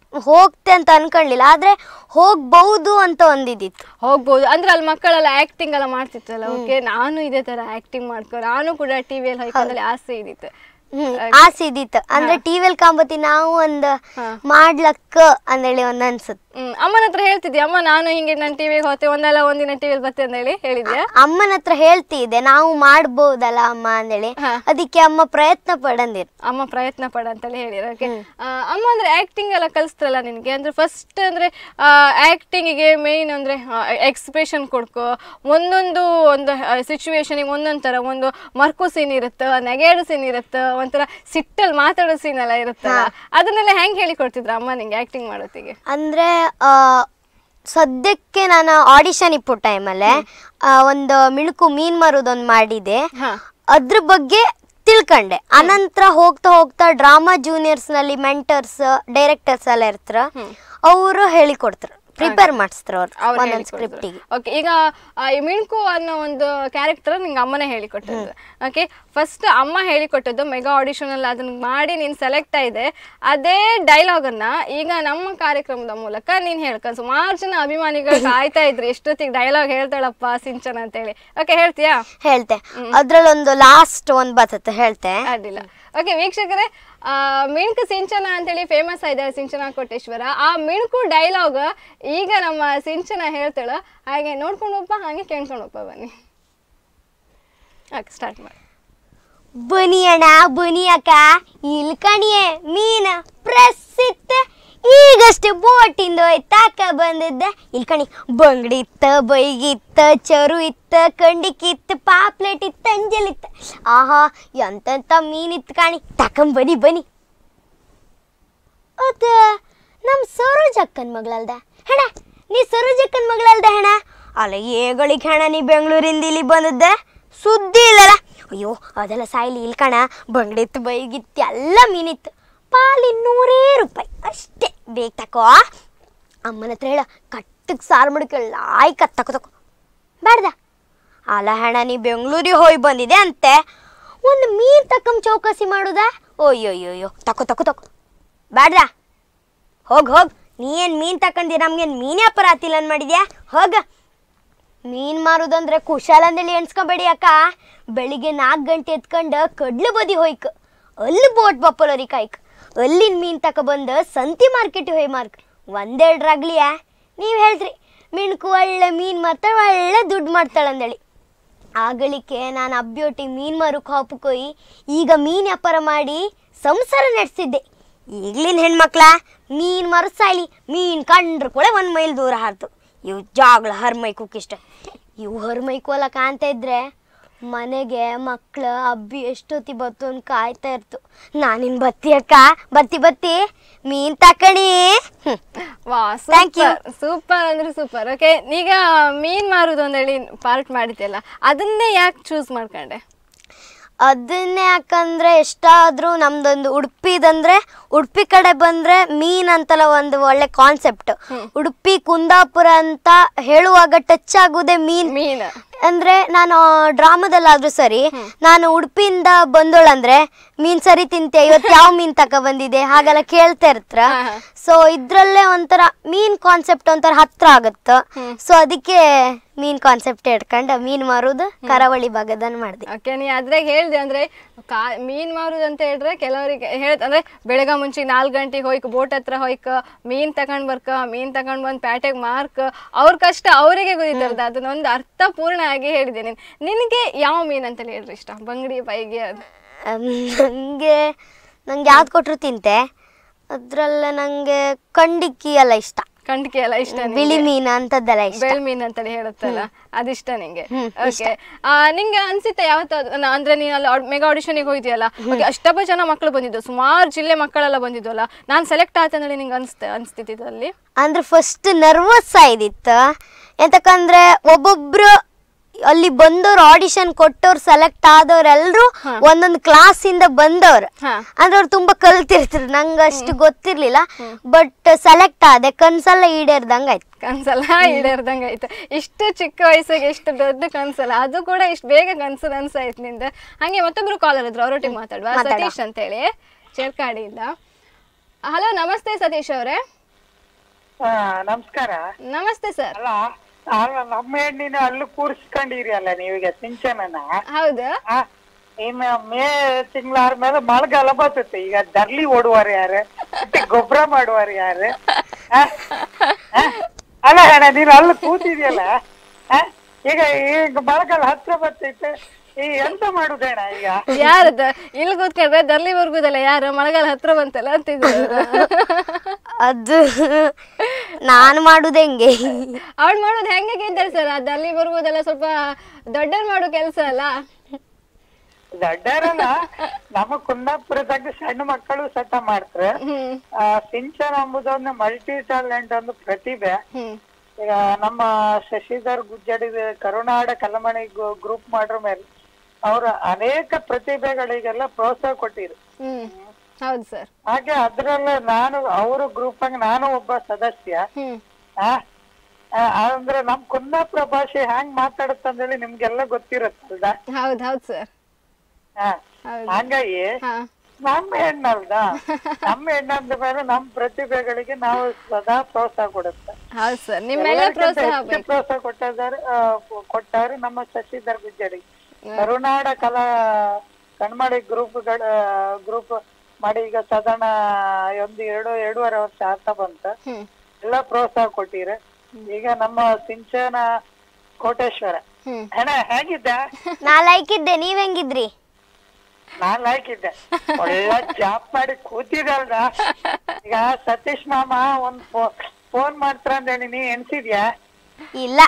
ಹೋಗ್ತೆ ಅಂತ ಅನ್ಕೊಳ್ಳಿಲ್ಲ ಆದ್ರೆ ಹೋಗ್ಬಹುದು ಅಂತ ಒಂದಿದಿತ್ತು ಹೋಗ್ಬೋದು ಅಂದ್ರೆ ಅಲ್ಲಿ ಮಕ್ಕಳೆಲ್ಲ ಆಕ್ಟಿಂಗ್ ಎಲ್ಲ ಮಾಡ್ತಿತ್ತಲ್ಲ ಓಕೆ ನಾನು ಇದೇ ತರ ಆಕ್ಟಿಂಗ್ ಮಾಡ್ಕೊ ನಾನು ಕೂಡ ಟಿವಿಯಲ್ಲಿ ಹೋಯ್ಕೊಂಡ್ರೆ ಆಸೆ ಇದಿತ್ತು ಹ್ಮ್ ಆಸೆ ಇದಿತ್ತು ಅಂದ್ರೆ ಟಿವಿಲ್ ಕಾಂಬತಿ ನಾವು ಒಂದ್ ಹಾ. ಮಾಡ್ಲಕ್ಕ ಅಂದೇಳಿ ಒಂದ್ ಅನ್ಸುತ್ತೆ ಹ್ಮ್ ಅಮ್ಮನ ಹತ್ರ ಹೇಳ್ತಿದ್ದೆ ಅಮ್ಮ ನಾನು ಹಿಂಗೆ ನಾನು ಟಿವಿಗೆ ಹೋತೆ ಒಂದಲ್ಲ ಒಂದಿನ ಟಿವಿಯಲ್ಲಿ ಬರ್ತೆ ಅಂತ ಹೇಳಿ ಹೇಳಿದ್ಯಾ ಅಮ್ಮನ ಹತ್ರ ಹೇಳ್ತಿದ್ದೆ ನಾವು ಮಾಡ್ಬೋದಲ್ಲ ಅಮ್ಮ ಅಂದೇಳಿ ಹಾ. ಅದಕ್ಕೆ ಅಮ್ಮ ಪ್ರಯತ್ನ ಪಡಂದಿರ್ ಅಮ್ಮ ಪ್ರಯತ್ನ ಪಡ ಅಂತೇಳಿ ಹೇಳಿರ ಓಕೆ ಅಮ್ಮ ಅಂದ್ರೆ ಆಕ್ಟಿಂಗ್ ಎಲ್ಲ ಕಲಿಸ್ತಾರಲ್ಲ ನಿನಗೆ ಅಂದ್ರೆ ಫಸ್ಟ್ ಅಂದ್ರೆ ಆಕ್ಟಿಂಗಿಗೆ ಮೇನ್ ಅಂದ್ರೆ ಎಕ್ಸ್ಪ್ರೆಷನ್ ಕೊಡ್ಕೊ ಒಂದೊಂದು ಒಂದು ಸಿಚುವೇಶನಿಗೆ ಒಂದೊಂದು ಥರ ಒಂದು ಮರ್ಕು ಸೀನ್ ಇರುತ್ತೆ ನೆಗೆಡು ಸೀನ್ ಇರುತ್ತೆ ಒಂಥರ ಸಿಟ್ಟಲ್ಲಿ ಮಾತಾಡೋ ಸೀನ್ ಎಲ್ಲ ಇರುತ್ತಲ್ಲ ಅದನ್ನೆಲ್ಲ ಹೆಂಗ್ ಹೇಳಿ ಕೊಡ್ತಿದ್ರ ಅಮ್ಮ ನಿಂಗೆ ಆಕ್ಟಿಂಗ್ ಮಾಡೋತ್ತಿಗೆ ಅಂದ್ರೆ ಆ, ಸದ್ಯಕ್ಕೆ ನಾನು ಆಡಿಷನ್ ಇಪ್ಪು ಟೈಮಲ್ಲೇ ಒಂದು ಮಿಣುಕು ಮೀನ್ ಮಾರೋದೊಂದು ಮಾಡಿದೆ ಹಾ ಅದ್ರ ಬಗ್ಗೆ ತಿಳ್ಕೊಂಡೆ ಅನಂತರ ಹೋಗ್ತಾ ಹೋಗ್ತಾ ಡ್ರಾಮಾ ಜೂನಿಯರ್ಸ್ ನಲ್ಲಿ ಮೆಂಟರ್ಸ್ ಡೈರೆಕ್ಟರ್ಸ್ ಎಲ್ಲ ಇರ್ತಾರ ಅವರು ಹೇಳಿಕೊಡ್ತಾರ ಪ್ರಿಪೇರ್ ಮಾಡಿಸ್ತಾರ ಅವ್ರು ಅವ್ರು ಒಂದೊಂದು ಸ್ಕ್ರಿಪ್ಟಿಗೆ ಓಕೆ ಈಗ ಆ, ಈ ಮಿಣ್ಕು ಅನ್ನೋ ಒಂದು ಕ್ಯಾರೆಕ್ಟರ್ ನಿಂಗೆ ಅಮ್ಮನೇ ಹೇಳಿಕೊಟ್ಟದ್ದು ಓಕೆ ಫಸ್ಟ್ ಅಮ್ಮ ಹೇಳಿಕೊಟ್ಟದ್ದು ಮೆಗಾ ಆಡಿಷನ್ ಅಲ್ಲಿ ಅದನ್ನ ಮಾಡಿ ನೀನು ಸೆಲೆಕ್ಟ್ ಆಗಿದೆ ಅದೇ ಡೈಲಾಗ್ ಅನ್ನ ಈಗ ನಮ್ಮ ಕಾರ್ಯಕ್ರಮದ ಮೂಲಕ ನೀನ್ ಹೇಳ್ಕ ಸುಮಾರು ಜನ ಅಭಿಮಾನಿಗಳು ಕಾಯ್ತಾ ಇದ್ರು ಎಷ್ಟೊತ್ತಿಗೆ ಡೈಲಾಗ್ ಹೇಳ್ತಾಳಪ್ಪ ಸಿಂಚನ ಅಂತ ಹೇಳಿ ಓಕೆ ಹೇಳ್ತೀಯಾ ಹೇಳ್ತೆ ಅದ್ರಲ್ಲೊಂದು ಲಾಸ್ಟ್ ಒಂದ್ ಬರ್ತದೆ ಹೇಳ್ತೆ ಅಡ್ಡಿಲ್ಲ ಓಕೆ ವೀಕ್ಷಕರೇ ಆ, ಮಿಣ್ಕು ಸಿಂಚನ ಅಂತೇಳಿ ಫೇಮಸ್ ಆಗಿದ್ದಾರೆ ಸಿಂಚನ ಕೋಟೇಶ್ವರ ಆ ಮಿಣ್ಕು ಡೈಲಾಗ್ ಈಗ ನಮ್ಮ ಸಿಂಚನ ಹೇಳ್ತಾಳ ಹಾಗೆ ನೋಡ್ಕೊಂಡು ಹೋಗ್ಪ ಹಾಗೆ ಕೇಳ್ಕೊಂಡು ಹೋಗ್ಪ ಬನ್ನಿ ಓಕೆ ಸ್ಟಾರ್ಟ್ ಮಾಡಿ ಬನಿ ಅಣ್ಣ ಬನಿ ಅಕ್ಕ ಇಲ್ ಕಣಿಯೆ ಮೀನ ಪ್ರಸಿದ್ಧ ಈಗಷ್ಟೇ ಬೋಟಿಂದ ತಾಕ ಬಂದಿದ್ದ ಇಲ್ ಕಣಿ ಬಂಗಡಿ ಇತ್ತ ಬೈಗಿತ್ತ ಚರು ಇತ್ತ ಕಂಡಿಕಿತ್ತ ಪಾಪ್ಲೆಟ್ ಇತ್ತ ಅಂಜಲಿತ್ತ ಆಹಾ ಎಂತೆಂತ ಮೀನಿತ್ತು ಕಾಣಿ ತಕಂ ಬನಿ ಬನಿ ಅದ ನಮ್ ಸರೋಜಕ್ಕನ್ ಮಗಳಲ್ದ ಹೆಣ ನೀ ಸರೋಜಕ್ಕನ್ ಮಗಳಲ್ದ ಹೆಣ ಅಲ್ಲ ಏಗಳಿಗೆ ಹೆಣ ನೀ ಬೆಂಗಳೂರಿಂದ ಇಲ್ಲಿ ಬಂದದ್ದ ಸುದ್ದಿ ಇಲ್ಲಲ್ಲ ಅಯ್ಯೋ ಅದೆಲ್ಲ ಸಾಯ್ಲಿ ಇಲ್ಲಿ ಕಣ ಬಂಗಡಿತ್ತು ಬೈಗಿತ್ತು ಎಲ್ಲ ಮೀನಿತ್ತು ಪಾಲಿ ನೂರೇ ರೂಪಾಯಿ ಅಷ್ಟೇ ಬೇಗ ತಕೋ ಅಮ್ಮನ ಹತ್ರ ಹೇಳ ಕಟ್ಟಕ್ಕೆ ಸಾರು ಮಡ್ಕೊಳ್ಳ ಆಯ್ಕ ತಕೋ ತಕೋ ಬೇಡ್ದ ಅಲ್ಲ ಹೆಣ ನೀ ಬೆಂಗಳೂರಿಗೆ ಹೋಗಿ ಬಂದಿದೆ ಅಂತೆ ಒಂದು ಮೀನ್ ತಕ್ಕಂ ಚೌಕಾಸಿ ಮಾಡುದಾ ಓಯ್ಯೋಯ್ಯೋಯ್ಯೋ ತಕೋ ತಕೋ ತಕೋ ಬೇಡ್ದ ಹೋಗ್ ಹೋಗ್ ನೀ ಏನ್ ಮೀನ್ ತಕೊಂಡಿ ನಮ್ಗೇನ್ ಮೀನ್ ವ್ಯಾಪಾರ ಆತಿಲ್ಲ ಅನ್ ಮಾಡಿದ್ಯಾ ಹೋಗ ಮೀನ್ ಮಾರುದಂದ್ರೆ ಕುಶಾಲ ಅಂದೇಳಿ ಎಣ್ಸ್ಕೊಂಬೇಡಿ ಅಕ್ಕ ಬೆಳಿಗ್ಗೆ ನಾಲ್ಕು ಗಂಟೆ ಎತ್ಕೊಂಡು ಕಡ್ಲು ಬದಿ ಹೋಯ್ಕ ಅಲ್ಲಿ ಬೋಟ್ ಬಪ್ಪಲರಿ ಕಾಯ್ಕ ಅಲ್ಲಿನ ಮೀನ್ ತಕೊಬಂದು ಸಂತಿ ಮಾರ್ಕೆಟ್ ಹೋಯ್ ಮಾರ್ಕ್ ಒಂದೆರಡ್ರಾಗ್ಲಿಯಾ ನೀವು ಹೇಳ್ತ್ರಿ ಮಿಣ್ಕು ಒಳ್ಳೆ ಮೀನ್ ಮಾರ್ತಾಳೆ ಒಳ್ಳೆ ದುಡ್ಡು ಮಾಡ್ತಾಳೆ ಅಂದೇಳಿ ಆಗಳಿಕೆ ನಾನು ಅಬ್ಬಿಯೊಟ್ಟಿ ಮೀನ್ ಮಾರುಕ್ ಹಾಪುಕೊಯ್ ಈಗ ಮೀನ್ ವ್ಯಾಪಾರ ಮಾಡಿ ಸಂಸಾರ ನಡೆಸಿದ್ದೆ ಈಗ್ಲಿನ ಹೆಣ್ಮಕ್ಳ ಮೀನ್ ಮರಸಾಯ್ಲಿ ಮೀನ್ ಕಂಡ್ರ ಕೂಡ ಒಂದ್ ಮೈಲ್ ದೂರ ಹಾರ್ತು ಇವು ಜಾಗ್ಳ ಹರ್ಮೈ ಕುಕ್ಕಿಷ್ಟ ಇವು ಹರ್ಮೈಕು ಅಲ್ಲ ಕಾಣ್ತಾ ಇದ್ರೆ ಮನೆಗೆ ಮಕ್ಳ ಅಬ್ಬಿ ಎಷ್ಟೊತ್ತಿ ಬತ್ತು ಅಂತ ಕಾಯ್ತಾ ಇರ್ತು ನಾನಿನ್ ಬತ್ತಿ ಅಕ್ಕ ಬತ್ತಿ ಬತ್ತಿ ಮೀನ್ ತಕಣಿ ಹ್ಮ್. ವಾ Thank you. ಸೂಪರ್ ಸೂಪರ್ ಅಂದ್ರೆ ಸೂಪರ್ ಓಕೆ ಈಗ ಮೀನ್ ಮಾರುದು ಅಂತೇಳಿ ಪಾರ್ಟ್ ಮಾಡಿದ್ಯಲ್ಲ ಅದನ್ನೇ ಯಾಕೆ ಚೂಸ್ ಮಾಡ್ಕೊಂಡೆ ಅದನ್ನೇ ಯಾಕಂದ್ರೆ ಎಷ್ಟಾದ್ರೂ ನಮ್ದೊಂದು ಉಡುಪಿದಂದ್ರೆ ಉಡುಪಿ ಕಡೆ ಬಂದ್ರೆ ಮೀನ್ ಅಂತಲ್ಲ ಒಂದು ಒಳ್ಳೆ ಕಾನ್ಸೆಪ್ಟ್ ಉಡುಪಿ ಕುಂದಾಪುರ ಅಂತ ಹೇಳುವಾಗ ಟಚ್ ಆಗುದೇ ಮೀನ್ ಮೀನ್ ಅಂದ್ರೆ ನಾನು ಡ್ರಾಮಾದಲ್ಲಾದ್ರೂ ಸರಿ ನಾನು ಉಡುಪಿಯಿಂದ ಬಂದೋಳಂದ್ರೆ ಮೀನ್ ಸರಿ ತಿಂತೆ ಇವತ್ತು ಯಾವ ಮೀನ್ ತಕ ಬಂದಿದೆ ಹಾಗೆಲ್ಲ ಕೇಳ್ತಾ ಇರ್ತಾರ ಹಾ, ಹಾ. ಸೊ ಇದ್ರಲ್ಲೇ ಒಂಥರ ಮೀನ್ ಕಾನ್ಸೆಪ್ಟ್ ಒಂಥರ ಹತ್ರ ಆಗತ್ತ ಸೊ ಅದಕ್ಕೆ ಮೀನ್ ಕಾನ್ಸೆಪ್ಟ್ ಇಟ್ಕೊಂಡು ಮೀನ್ ಮಾರುದು ಕರಾವಳಿ ಭಾಗದನ್ನ ಮಾಡಿದೆ ಓಕೆ ನೀ ಅದ್ರಾಗ ಹೇಳ್ದೆ ಅಂದ್ರೆ ಕಾ ಮೀನ್ ಮಾರುದು ಅಂತ ಹೇಳಿದ್ರೆ ಕೆಲವರಿಗೆ ಹೇಳ್ತ ಅಂದ್ರೆ ಬೆಳಗ ಮುಂಚೆ ನಾಲ್ಕು ಗಂಟೆಗೆ ಹೋಯ್ಕ ಬೋಟ್ ಹತ್ರ ಹೋಯ್ಕ ಮೀನ್ ತಕೊಂಡ್ ಬರ್ಕ ಮೀನ್ ತಕೊಂಡ್ ಬಂದ್ ಪ್ಯಾಟೆಗೆ ಮಾರ್ಕ್ ಅವ್ರ ಕಷ್ಟ ಅವರಿಗೆ ಗೊತ್ತಿರ್ತದ ಅದನ್ನೊಂದು ಅರ್ಥಪೂರ್ಣ ಆಗಿ ಹೇಳಿದೆ ನೀನ್ ನಿನಗೆ ಯಾವ ಮೀನ್ ಅಂತ ಹೇಳ್ರಿ ಇಷ್ಟ ಬಂಗಡಿ ಬೈಗೆ ಅದು ಅಮ್, ನಂಗೆ ನಂಗೆ ಯಾವ್ದು ಕೊಟ್ರು ತಿಂತೆ ಅದ್ರಲ್ಲ ನಂಗೆ ಕಂಡಿಕ್ಕಿ ಎಲ್ಲ ಇಷ್ಟ ಕಂಡ್ಕಿ ಎಲ್ಲ ಇಷ್ಟ ನಿಂಗೆ? ಬಿಳಿ ಮೀನ್ ಅಂತದ್ದೆಲ್ಲ ಇಷ್ಟ ಬೆಳ್ ಮೀನ್ ಅಂತೇಳಿ ಹೇಳುತ್ತಲ್ಲ ಅದಿಷ್ಟ ನಿಂಗೆ ಓಕೆ ನಿಂಗೆ ಅನ್ಸುತ್ತೆ ಯಾವತ್ತಾದ್ರು ನ- ಅಂದ್ರೆ ನೀನು ಅಲ್ಲಿ ಮೆಗಾ ಆಡಿಷನ್ಗೆ ಹೋಗಿದ್ಯಲ್ಲ Okay, ಅಷ್ಟಪ್ಪ ಜನ ಮಕ್ಕಳು ಬಂದಿದ್ದು ಸುಮಾರು ಜಿಲ್ಲೆ ಮಕ್ಕಳೆಲ್ಲ ಬಂದಿದ್ವಲ್ಲ ನಾನು ಸೆಲೆಕ್ಟ್ ಆತಂದ್ರೆ ನಿಂಗೆ ಅನ್ಸ್ತ ಅನ್ಸ್ತಿತ್ತು ಅಲ್ಲಿ ಅಂದ್ರೆ ಫಸ್ಟ್ ನರ್ವಸ್ ಆಯ್ದಿತ್ತು ಎಂತಕಂದ್ರೆ ಒಬ್ಬೊಬ್ರು ಅಲ್ಲಿ ಬಂದವ್ರು ಆಡಿಷನ್ ಕೊಟ್ಟವ್ರು ಸೆಲೆಕ್ಟ್ ಆದವ್ರೆಲ್ರು ಒಂದೊಂದು ಕ್ಲಾಸ್ ಇಂದ ಬಂದವ್ರು ಹಾ. ಅಂದ್ರೆ ಅವ್ರು ತುಂಬಾ ಕಲ್ತಿರ್ತಿರು ನಂಗೆ ಅಷ್ಟು ಗೊತ್ತಿರ್ಲಿಲ್ಲ ಬಟ್ ಸೆಲೆಕ್ಟ್ ಆದೆ ಕನ್ಸೆಲ್ಲ ಈಡೇರ್ದಂಗ ಆಯ್ತು ಕನ್ಸಲ್ಲ ಈಡೇರ್ದಂಗೆ ಆಯ್ತು ಇಷ್ಟು ಚಿಕ್ಕ ವಯಸ್ಸಿಗೆ ಇಷ್ಟು ದೊಡ್ಡ ಕನ್ಸಲ್ಲ ಅದು ಕೂಡ ಇಷ್ಟು ಬೇಗ ಕನ್ಸು ಅನ್ಸಾಯ್ತು ನಿಂದ ಹಂಗೆ ಮತ್ತೊಬ್ರು ಕಾಲರ್ ಇದ್ರು ಅವರೊಟ್ಟಿಗೆ ಮಾತಾಡುವ ಮಾತಾಡುವ. ಸತೀಶ್ ಅಂತೇಳಿ ಚೇರ್ಕಾಡಿಯಿಂದ ಹಲೋ ನಮಸ್ತೆ ಸತೀಶ್ ಅವರೇ ಆ, ನಮಸ್ಕಾರ ನಮಸ್ತೆ ಸರ್ ಅಲ್ಲ ಅಲ್ಲ ನಮ್ಮ ಹೆಣ್ಣಿನ ಅಲ್ಲಿ ಕೂರಿಸ್ಕೊಂಡಿರಿ ಅಲ್ಲ ನೀವೀಗ ಸಿಂಚನನ ಹೌದಾ ಆ, ಇನ್ನು ಮೇ ತಿಂಗಳಾದ್ಮೇಲೆ ಮಳೆಗಾಲ ಬರ್ತೈತೆ ಈಗ ದರ್ಲಿ ಓಡುವಾರ ಯಾರು ಮತ್ತೆ ಗೊಬ್ಬರ ಮಾಡುವಾರ ಯಾರು ಆ? ಆ? ಅಲ್ಲ ಅಣ್ಣ ನೀನು ಅಲ್ಲಿ ಕೂತಿದ್ಯಲ್ಲ ಆ? ಈಗ ಈಗ ಮಳೆಗಾಲ ಹತ್ರ ಬರ್ತೈತೆ ಈ ಎಂತ ಮಾಡುದಣ್ಣ ಈಗ ಯಾರದ ಇಲ್ಲಿ ಕೂತ್ಕೊಂಡ್ರೆ ದರ್ಲಿ ಬರ್ಗುದಲ್ಲ ಯಾರು ಮಳೆಗಾಲ ಹತ್ರ ಬಂತಲ್ಲ ಅಂತಿದ್ರು ಅದು ನಾನು ಮಾಡುದು ಹೆಂಗೆ ಅವಳು ಮಾಡೋದು ಹೆಂಗೆ ಇದ್ದಾರೆ ಸರ್ ಆ ದರ್ಲಿ ಬರ್ಗುದೆಲ್ಲ ಸ್ವಲ್ಪ ದೊಡ್ಡವ್ರು ಮಾಡೋ ಕೆಲಸ ಅಲ್ಲ ದೊಡ್ಡರಲ್ಲ ನಮ್ಮ ಕುಂದಾಪುರದಾಗ ಸಣ್ಣ ಮಕ್ಕಳು ಸತ ಮಾಡ್ತಾರೆ ಹ್ಮ್ ಆ, ಸಿಂಚನ ಎಂಬುದೊಂದು ಮಲ್ಟಿ ಟ್ಯಾಲೆಂಟ್ ಒಂದು ಪ್ರತಿಭೆ ಹ್ಮ್ ಈಗ ನಮ್ಮ ಶಶಿಧರ್ ಗುಜ್ಜಡಿ ಕರುನಾಡ ಕಲಮಣಿ ಗ್ರೂಪ್ ಮಾಡ್ರ ಮೇಲೆ ಅವ್ರ ಅನೇಕ ಪ್ರತಿಭೆಗಳಿಗೆಲ್ಲ ಪ್ರೋತ್ಸಾಹ ಕೊಟ್ಟಿರು ಹ್ಮ್ ಹೌದು ಸರ್ ಹಾಗೆ ಅದ್ರಲ್ಲೇ ನಾನು ಅವ್ರ ಗ್ರೂಪ್ ಆಗ ನಾನು ಒಬ್ಬ ಸದಸ್ಯ ಹ್ಮ್ ಆ, ಆ, ಅಂದ್ರೆ ನಮ್ ಕುಂದಾಪುರ ಭಾಷೆ ಹ್ಯಾಂಗ್ ಮಾತಾಡುತ್ತಂದೇಳಿ ನಿಮ್ಗೆಲ್ಲ ಗೊತ್ತಿರುತ್ತಲ್ದ ಹೌದು ಹೌದು ಸರ್ ಹಾ ಹೌದು ಹಂಗಾಗಿ ಹಾ ನಮ್ಮ ಹೆಣ್ಣಲ್ದ ನಮ್ಮ ಹೆಣ್ಣಂದ ಮೇಲೆ ನಮ್ ಪ್ರತಿಭೆಗಳಿಗೆ ನಾವು ಸದಾ ಪ್ರೋತ್ಸಾಹ ಕೊಡುತ್ತೆ ಹೌದು ಸರ್ ನಿಮ್ಮೆಲ್ಲ ಎಲ್ಲಕ್ಕಿಂತ ಪ್ರೋತ್ಸಾಹ ಹೆಚ್ಚು ಬೇಕು ಪ್ರೋತ್ಸಾಹ ಕೊಟ್ಟಿದ್ದಾರೆ ಆ, ಕೊ- ಕೊಟ್ಟಾರು ನಮ್ಮ ಶಶಿಧರ್ ಗುಜ್ಜಡಿ ಕರುನಾಡ ಕಲಾ ಕಣ್ಮಾಡಿ ಗ್ರೂಪ್ಗಳ ಗ್ರೂಪ್ ಮಾಡಿ ಈಗ ಸಾಧಾರಣ ಒಂದು ಎರಡು ಎರಡೂವರೆ ವರ್ಷ ಆಗ್ತಾ ಬಂತ ಹ್ಮ್ ಎಲ್ಲ ಪ್ರೋತ್ಸಾಹ ಕೊಟ್ಟಿರ ಈಗ ನಮ್ಮ ಸಿಂಚನ ಕೋಟೇಶ್ವರ ಹ್ಮ್ ಅಣ್ಣ ಹೇಗಿದ್ದ ನಾ ಲೈಕ್ ಇದ್ದೆ ನೀವ್ ಹೆಂಗಿದ್ರಿ ನಾನ್ ಹಾಕಿದ್ದೆ ಒಳ್ಳೆ ಜಾಬ್ ಮಾಡಿ ಕೂತಿದಲ್ದ ಈಗ ಸತೀಶ್ ಮಾಮ ಒಂದ್ ಫೋನ್ ಮಾಡ್ತಾರ ಅಂದೇಳಿ ನೀ ಎನ್ಸಿದ್ಯಾ ಇಲ್ಲ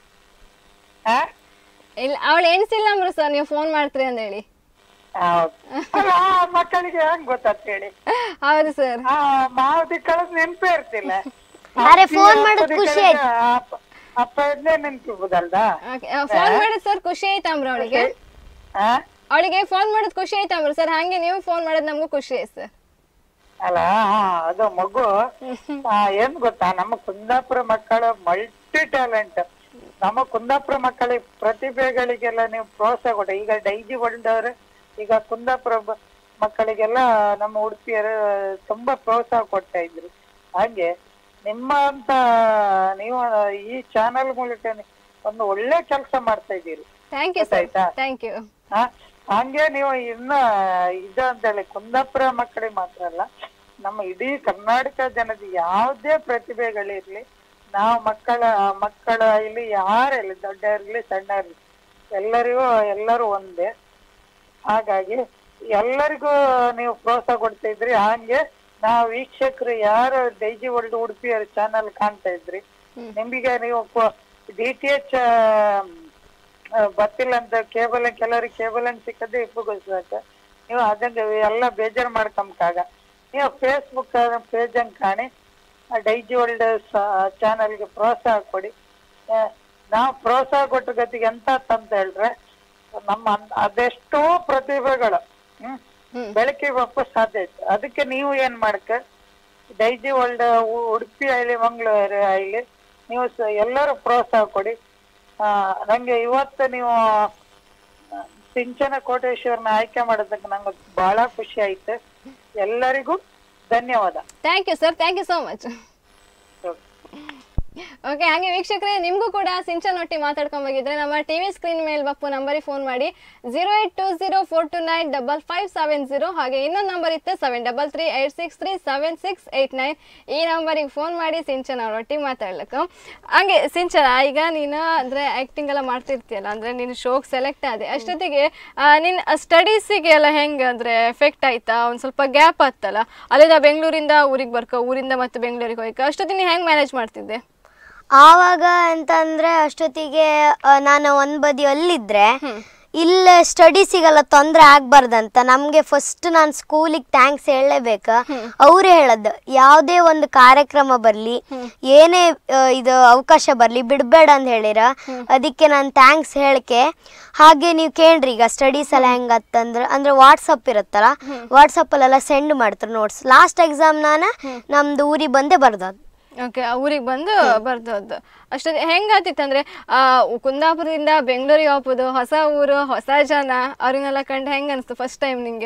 ಹಾ ಇಲ್ಲ ಅವಳು ಎಣಿಸಿಲ್ಲ ಅಂದ್ರು ಸರ್ ನೀವು ಫೋನ್ ಮಾಡ್ತೀರಿ ಅಂತ ಹೇಳಿ ಹೌದು ಅಲ್ಲ, ಆ ಮಕ್ಕಳಿಗೆ ಹೆಂಗ್ ಗೊತ್ತಾತ್ ಹೇಳಿ ಹೌದು ಸರ್ ಆ ಮಾವತಿ ಕಳೆದ್ ನೆನ್ಪೇ ಇರ್ತಿಲ್ಲ ಅರೆ, ಅಜ್ಜಿ, phone ಮಾಡಿದ್ ಅಪ್ಪದಿ ಖುಷಿ ಕಡೆಗೆ ಅಪ್ಪ- ಅಪ್ಪ ಇದ್ನೇ ನೆನ್ಪಿರ್ಬೋದಲ್ದ ಫೋನ್ ಮಾಡಿದ್ ಸರ್ ಖುಷಿ ಆಯ್ತಂಬ್ರ ಅವಳಿಗೆ ಹಾ ಅವಳಿಗೆ ಫೋನ್ ಮಾಡೋದ್ ಖುಷಿ ಆಯ್ತಂಬ್ರ ಸರ್ ಹಂಗೆ ನೀವು ಫೋನ್ ಮಾಡೋದ್ ನಮಗೂ ಖುಷಿ ಆಯ್ತು ಸರ್ ಅಲ್ಲ ಆ, ಅದು ಮಗು ಆ, ಏನ್ ಗೊತ್ತಾ ನಮ್ಮ ಕುಂದಾಪುರ ಮಕ್ಕಳು ಮಲ್ಟಿ ಟ್ಯಾಲೆಂಟ್ ನಮ್ಮ ಕುಂದಾಪುರ ಮಕ್ಕಳಿಗೆ ಪ್ರತಿಭೆಗಳಿಗೆಲ್ಲ ನೀವು ಪ್ರೋತ್ಸಾಹ ಕೊಟ್ಟ ಈಗ ಡೈಜಿ ವರ್ಲ್ಡ್ ಅವ್ರು ಈಗ ಕುಂದಾಪುರ ಬ- ಮಕ್ಕಳಿಗೆಲ್ಲ ನಮ್ಮ ಉಡುಪಿಯರು ತುಂಬಾ ಪ್ರೋತ್ಸಾಹ ಕೊಡ್ತಾ ಇದ್ರು ಹಾಗೆ ನಿಮ್ಮ ಅಂತ ನೀವು ಈ ಚಾನಲ್ ಮೂಲಕ ನೀ- ಒಂದು ಒಳ್ಳೆ ಕೆಲಸ ಮಾಡ್ತಾ ಇದ್ದೀರಿ ಥ್ಯಾಂಕ್ ಯು ಸರ್ ಗೊತ್ತಾಯ್ತಾ? ಥ್ಯಾಂಕ್ ಯು ಆ, ಹಂಗೆ ನೀವು ಇನ್ನ ಇದು ಅಂತೇಳಿ ಕುಂದಾಪುರ ಮಕ್ಕಳಿಗೆ ಮಾತ್ರ ಅಲ್ಲ ನಮ್ಮ ಇಡೀ ಕರ್ನಾಟಕ ಜನದ ಯಾವುದೇ ಪ್ರತಿಭೆಗಳಿರ್ಲಿ ನಾವು ಮಕ್ಕಳ ಮಕ್ಕಳ ಇಲ್ಲಿ ಯಾರಿರ್ಲಿ ದೊಡ್ಡವ್ರಿರ್ಲಿ ಸಣ್ಣವ್ರಿರ್ಲಿ ಎಲ್ಲರಿಗೂ ಎಲ್ಲರೂ ಒಂದೇ ಹಾಗಾಗಿ ಎಲ್ಲರಿಗೂ ನೀವು ಪ್ರೋತ್ಸಾಹ ಕೊಡ್ತಾ ಇದ್ರಿ ಹಂಗೆ ನಾವು ವೀಕ್ಷಕರು ಯಾರು ಡೈಜಿ ವರ್ಲ್ಡ್ ಉಡುಪಿಯರ ಚಾನಲ್ ಕಾಣ್ತಾ ಇದ್ರಿ ನಿಮಗೆ ನೀವು ಡಿ ಟಿ ಎಚ್ ಗೊತ್ತಿಲ್ಲ ಅಂತ ಕೇಬಲ್ ಕೆಲವರಿಗೆ ಕೇಬಲ್ ಅಂತ ಸಿಕ್ಕದೆ ಇಪ್ಪು ನೀವು ಅದಂಗೆ ಎಲ್ಲ ಬೇಜಾರು ಮಾಡ್ಕೊಂಬಾಗ ನೀವು ಫೇಸ್ಬುಕ್ ಪೇಜ್ ಅಂತ ಕಾಣಿ ಡೈಜಿ ವರ್ಲ್ಡ್ ಚಾನಲ್ಗೆ ಪ್ರೋತ್ಸಾಹ ಕೊಡಿ ಆ, ನಾವು ಪ್ರೋತ್ಸಾಹ ಕೊಟ್ಟ ಗತಿಗೆ ಎಂತ ಅಂತ ಹೇಳಿದ್ರೆ ನಮ್ಮ ಅನ್- ಅದೆಷ್ಟೋ ಪ್ರತಿಭೆಗಳು ಹ್ಮ್ ಬೆಳಕಿಗೆ ಬಪ್ಪ ಸಾಧ್ಯ ಐತೆ ಅದಕ್ಕೆ ನೀವು ಏನ್ ಮಾಡ್ಕ ಡೈಜಿ ವರ್ಲ್ಡ್ ಉಡುಪಿ ಆಗಲಿ ಮಂಗಳೂರು ಆಗಲಿ ನೀವು ಸ- ಎಲ್ಲರೂ ಪ್ರೋತ್ಸಾಹ ಕೊಡಿ ಆ, ನಂಗೆ ಇವತ್ತು ನೀವು ಆ, ಸಿಂಚನ ಕೋಟೇಶ್ವರನ ಆಯ್ಕೆ ಮಾಡೋದಕ್ಕೆ ನಂಗೆ ಬಹಳ ಖುಷಿ ಆಯ್ತು ಎಲ್ಲರಿಗೂ ಧನ್ಯವಾದ thank you sir thank you so much okay ಹಾಗೆ ವೀಕ್ಷಕರೇ ನಿಮಗೂ ಕೂಡ ಸಿಂಚನ್ ಒಟ್ಟಿ ಮಾತಾಡ್ಕೊಂಬೋಗಿದ್ರೆ ನಮ್ಮ ಟಿವಿ ಸ್ಕ್ರೀನ್ ಮೇಲೆ ಬಪ್ಪು ನಂಬರಿಗೆ ಫೋನ್ ಮಾಡಿ zero eight two zero four two nine double five seven zero ಹಾಗೆ ಇನ್ನೊಂದು ನಂಬರ್ ಇತ್ತು seven double three eight six three seven six eight nine ಈ ನಂಬರಿಗೆ ಫೋನ್ ಮಾಡಿ ಸಿಂಚನ್ ಅವ್ರ ಒಟ್ಟಿಗೆ ಮಾತಾಡ್ಲಿಕ್ಕೆ ಹಾಗೆ ಸಿಂಚನ ಈಗ ನೀನು ಅಂದರೆ ಆ್ಯಕ್ಟಿಂಗ್ ಎಲ್ಲ ಮಾಡ್ತಿರ್ತೀಯಲ್ಲ ಅಂದರೆ ನೀನು ಶೋಗೆ ಸೆಲೆಕ್ಟ್ ಆದೆ ಅಷ್ಟೊತ್ತಿಗೆ ಆ, ನಿನ್ನ ಸ್ಟಡೀಸಿಗೆ ಎಲ್ಲ ಹೆಂಗೆ ಅಂದರೆ ಎಫೆಕ್ಟ್ ಆಯ್ತಾ ಒಂದು ಸ್ವಲ್ಪ ಗ್ಯಾಪ್ ಆತ್ತಲ್ಲ ಅಲ್ಲಿಂದ ಬೆಂಗಳೂರಿಂದ ಊರಿಗೆ ಬರ್ಕೊ ಊರಿಂದ ಮತ್ತೆ ಬೆಂಗಳೂರಿಗೆ ಹೋಯ್ಕ ಅಷ್ಟೊತ್ತಿಗೆ ನೀನು ಹೆಂಗೆ ಮ್ಯಾನೇಜ್ ಮಾಡ್ತಿದ್ದೆ ಆವಾಗ ಅಂತಂದ್ರೆ ಅಷ್ಟೊತ್ತಿಗೆ ಆ, ನಾನು ಒಂದ್ ಬದಿ ಅಲ್ಲಿದ್ರೆ ಇಲ್ಲ ಸ್ಟಡೀಸಿಗೆಲ್ಲ ತೊಂದರೆ ಆಗ್ಬಾರ್ದಂತ ನಮಗೆ ಫಸ್ಟ್ ನಾನು ಸ್ಕೂಲಿಗೆ ಥ್ಯಾಂಕ್ಸ್ ಹೇಳಲೇಬೇಕು ಅವರೇ ಹೇಳದ್ದು ಯಾವುದೇ ಒಂದು ಕಾರ್ಯಕ್ರಮ ಬರಲಿ ಏನೇ ಆ, ಇದು ಅವಕಾಶ ಬರಲಿ ಬಿಡಬೇಡ ಅಂತ ಹೇಳಿರ ಅದಕ್ಕೆ ನಾನು ಥ್ಯಾಂಕ್ಸ್ ಹೇಳಕ್ಕೆ ಹಾಗೆ ನೀವು ಕೇಳ್ರಿ ಈಗ ಸ್ಟಡೀಸ್ ಎಲ್ಲ ಹೆಂಗತ್ತಂದ್ರೆ ಅಂದ್ರೆ ವಾಟ್ಸಪ್ ಇರುತ್ತಲ್ಲ ವಾಟ್ಸಪ್ಪಲ್ಲೆಲ್ಲ ಸೆಂಡ್ ಮಾಡ್ತಾರೆ ನೋಟ್ಸ್ ಲಾಸ್ಟ್ ಎಕ್ಸಾಮ್ ನಾನು ನಮ್ದು ಊರಿಗೆ ಬಂದೇ ಬರ್ದದ್ದು ಓಕೆ ಊರಿಗೆ ಬಂದು ಬರ್ದೋದು ಅಷ್ಟೊತ್ತಿಗೆ ಹೆಂಗಾತಿತ್ತಂದ್ರೆ ಆ ಕುಂದಾಪುರದಿಂದ ಬೆಂಗಳೂರಿಗೆ ಹೋಗ್ಬೋದು ಹೊಸ ಊರು ಹೊಸ ಜನ ಅವ್ರನ್ನೆಲ್ಲ ಕಂಡು ಹೆಂಗೆ ಅನಿಸ್ತು ಫಸ್ಟ್ ಟೈಮ್ ನಿಂಗೆ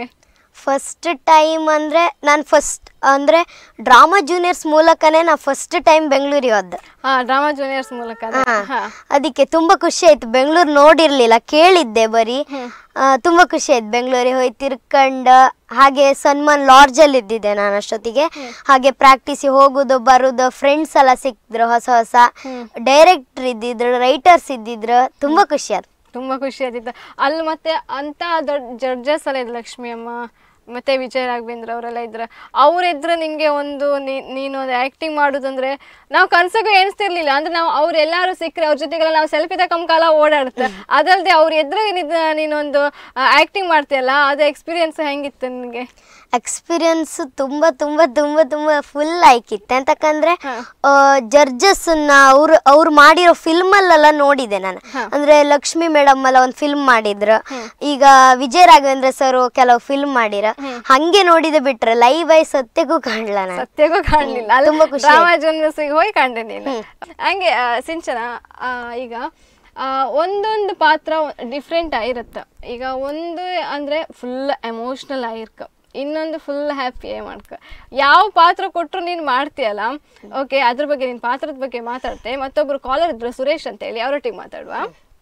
ಫಸ್ಟ್ ಟೈಮ್ ಅಂದರೆ ನಾನು ಫಸ್ಟ್ ಅಂದರೆ ಡ್ರಾಮಾ ಜೂನಿಯರ್ಸ್ ಮೂಲಕನೇ ನಾ ಫಸ್ಟ್ ಟೈಮ್ ಬೆಂಗಳೂರಿಗೆ ಹೋದೆ ಹಾ ಡ್ರಾಮಾ ಜೂನಿಯರ್ಸ್ ಮೂಲಕ ಅದೇ. ಹಾ ಅದಕ್ಕೆ ತುಂಬ ಖುಷಿ ಆಯ್ತು ಬೆಂಗಳೂರು ನೋಡಿರ್ಲಿಲ್ಲ ಕೇಳಿದ್ದೆ ಬರೀ ಆ, ತುಂಬ ಖುಷಿ ಆಯ್ತು ಬೆಂಗಳೂರಿಗೆ ಹೋಗಿ ತಿರ್ಕಂಡು ಹಾಗೆ ಸನ್ಮಾನ್ ಲಾಡ್ಜಲ್ಲಿ ಇದ್ದಿದ್ದೆ ನಾನು ಅಷ್ಟೊತ್ತಿಗೆ ಹಾಗೆ ಪ್ರಾಕ್ಟೀಸಿಗೆ ಹೋಗುದು ಬರುದು ಫ್ರೆಂಡ್ಸ್ ಎಲ್ಲ ಸಿಕ್ಕಿದ್ರು ಹೊಸ ಹೊಸ ಡೈರೆಕ್ಟರ್ ಇದ್ದಿದ್ರು ರೈಟರ್ಸ್ ಇದ್ದಿದ್ರು ತುಂಬ ಖುಷಿ ಆಯ್ತು ತುಂಬಾ ಖುಷಿ ಆದಿತ್ತು ಅಲ್ಲಿ ಮತ್ತೆ ಅಂತ ದೊಡ್ಡ ಜಡ್ಜಸ್ ಎಲ್ಲ ಇದ್ರು ಲಕ್ಷ್ಮಿ ಅಮ್ಮ ಮತ್ತೆ ವಿಜಯ ರಾಘವೇಂದ್ರ ಅವರೆಲ್ಲ ಇದ್ರ ಅವ್ರಿದ್ರೆ ನಿಂಗೆ ಒಂದು ನೀ- ನೀನು ಆಕ್ಟಿಂಗ್ ಮಾಡೋದಂದ್ರೆ ನಾವು ಕನ್ಸಗೂ ಎಣಿಸ್ತಿರ್ಲಿಲ್ಲ ಅಂದ್ರೆ ನಾವು ಅವ್ರು ಎಲ್ಲಾರು ಸಿಕ್ಕರೆ ಅವ್ರ ಜೊತೆಗೆಲ್ಲ ನಾವು ಸೆಲ್ಫಿ ತಕೊಂಡ್ ಕಾಲ ಓಡಾಡುತ್ತೆ ಅದಲ್ಲದೆ ಅವ್ರ ಎದುರಿಗೆ ನೀನೊಂದು ಆಕ್ಟಿಂಗ್ ಮಾಡ್ತೀಯಲ್ಲ ಅದು ಎಕ್ಸ್ಪೀರಿಯನ್ಸ್ ಹೆಂಗಿತ್ತು ನಿನಗೆ ಎಕ್ಸ್ಪೀರಿಯನ್ಸ್ ತುಂಬ ತುಂಬ ತುಂಬ ತುಂಬ ಫುಲ್ ಆಯ್ಕಿತ್ತು ಅಂತಕಂದ್ರೆ ಜಡ್ಜಸ್ನ ಅವ್ರು ಅವ್ರು ಮಾಡಿರೋ ಫಿಲ್ಮಲ್ಲೆಲ್ಲ ನೋಡಿದೆ ನಾನು ಅಂದ್ರೆ ಲಕ್ಷ್ಮಿ ಮೇಡಮ್ ಎಲ್ಲ ಒಂದು ಫಿಲ್ಮ್ ಮಾಡಿದ್ರು ಈಗ ವಿಜಯ ರಾಘವೇಂದ್ರ ಸರ್ ಕೆಲವು ಫಿಲ್ಮ್ ಮಾಡಿರ ಹಂಗೆ ನೋಡಿದೆ ಬಿಟ್ರೆ ಲೈವ್ ಆಗಿ ಸತ್ಯಕ್ಕೂ ಕಾಣಲ್ಲ ನಾನು ಸತ್ಯಗೂ ಕಾಣಲಿಲ್ಲ ಅಲ್ಲಿ ತುಂಬಾ ಖುಷಿ ಡ್ರಾಮಾ ಜೂನಿಯರ್ಸಿಗೆ ಹೋಗಿ ಕಂಡೆ ನೀನು ಹಂಗೆ ಆ, ಸಿಂಚನ ಆ, ಈಗ ಆ, ಒಂದೊಂದು ಪಾತ್ರ ಡಿಫ್ರೆಂಟ್ ಆಗಿರುತ್ತೆ ಈಗ ಒಂದು ಅಂದ್ರೆ ಫುಲ್ ಎಮೋಷ್ನಲ್ ಆಗಿರ್ಕ ಇನ್ನೊಂದು ಫುಲ್ ಹ್ಯಾಪಿ ಮಾಡ್ಕ ಯಾವ ಪಾತ್ರ ಕೊಟ್ಟರು ನೀನು ಮಾಡ್ತೀಯಲ್ಲ ಓಕೆ ಅದ್ರ ಬಗ್ಗೆ ನಿನ್ನ ಪಾತ್ರದ ಬಗ್ಗೆ ಮಾತಾಡ್ತೆ ಮತ್ತೊಬ್ರು ಕಾಲರ್ ಇದ್ರು ಸುರೇಶ್ ಅಂತ ಹೇಳಿ ಅವರೊಟ್ಟಿಗೆ ಮಾತಾಡುವ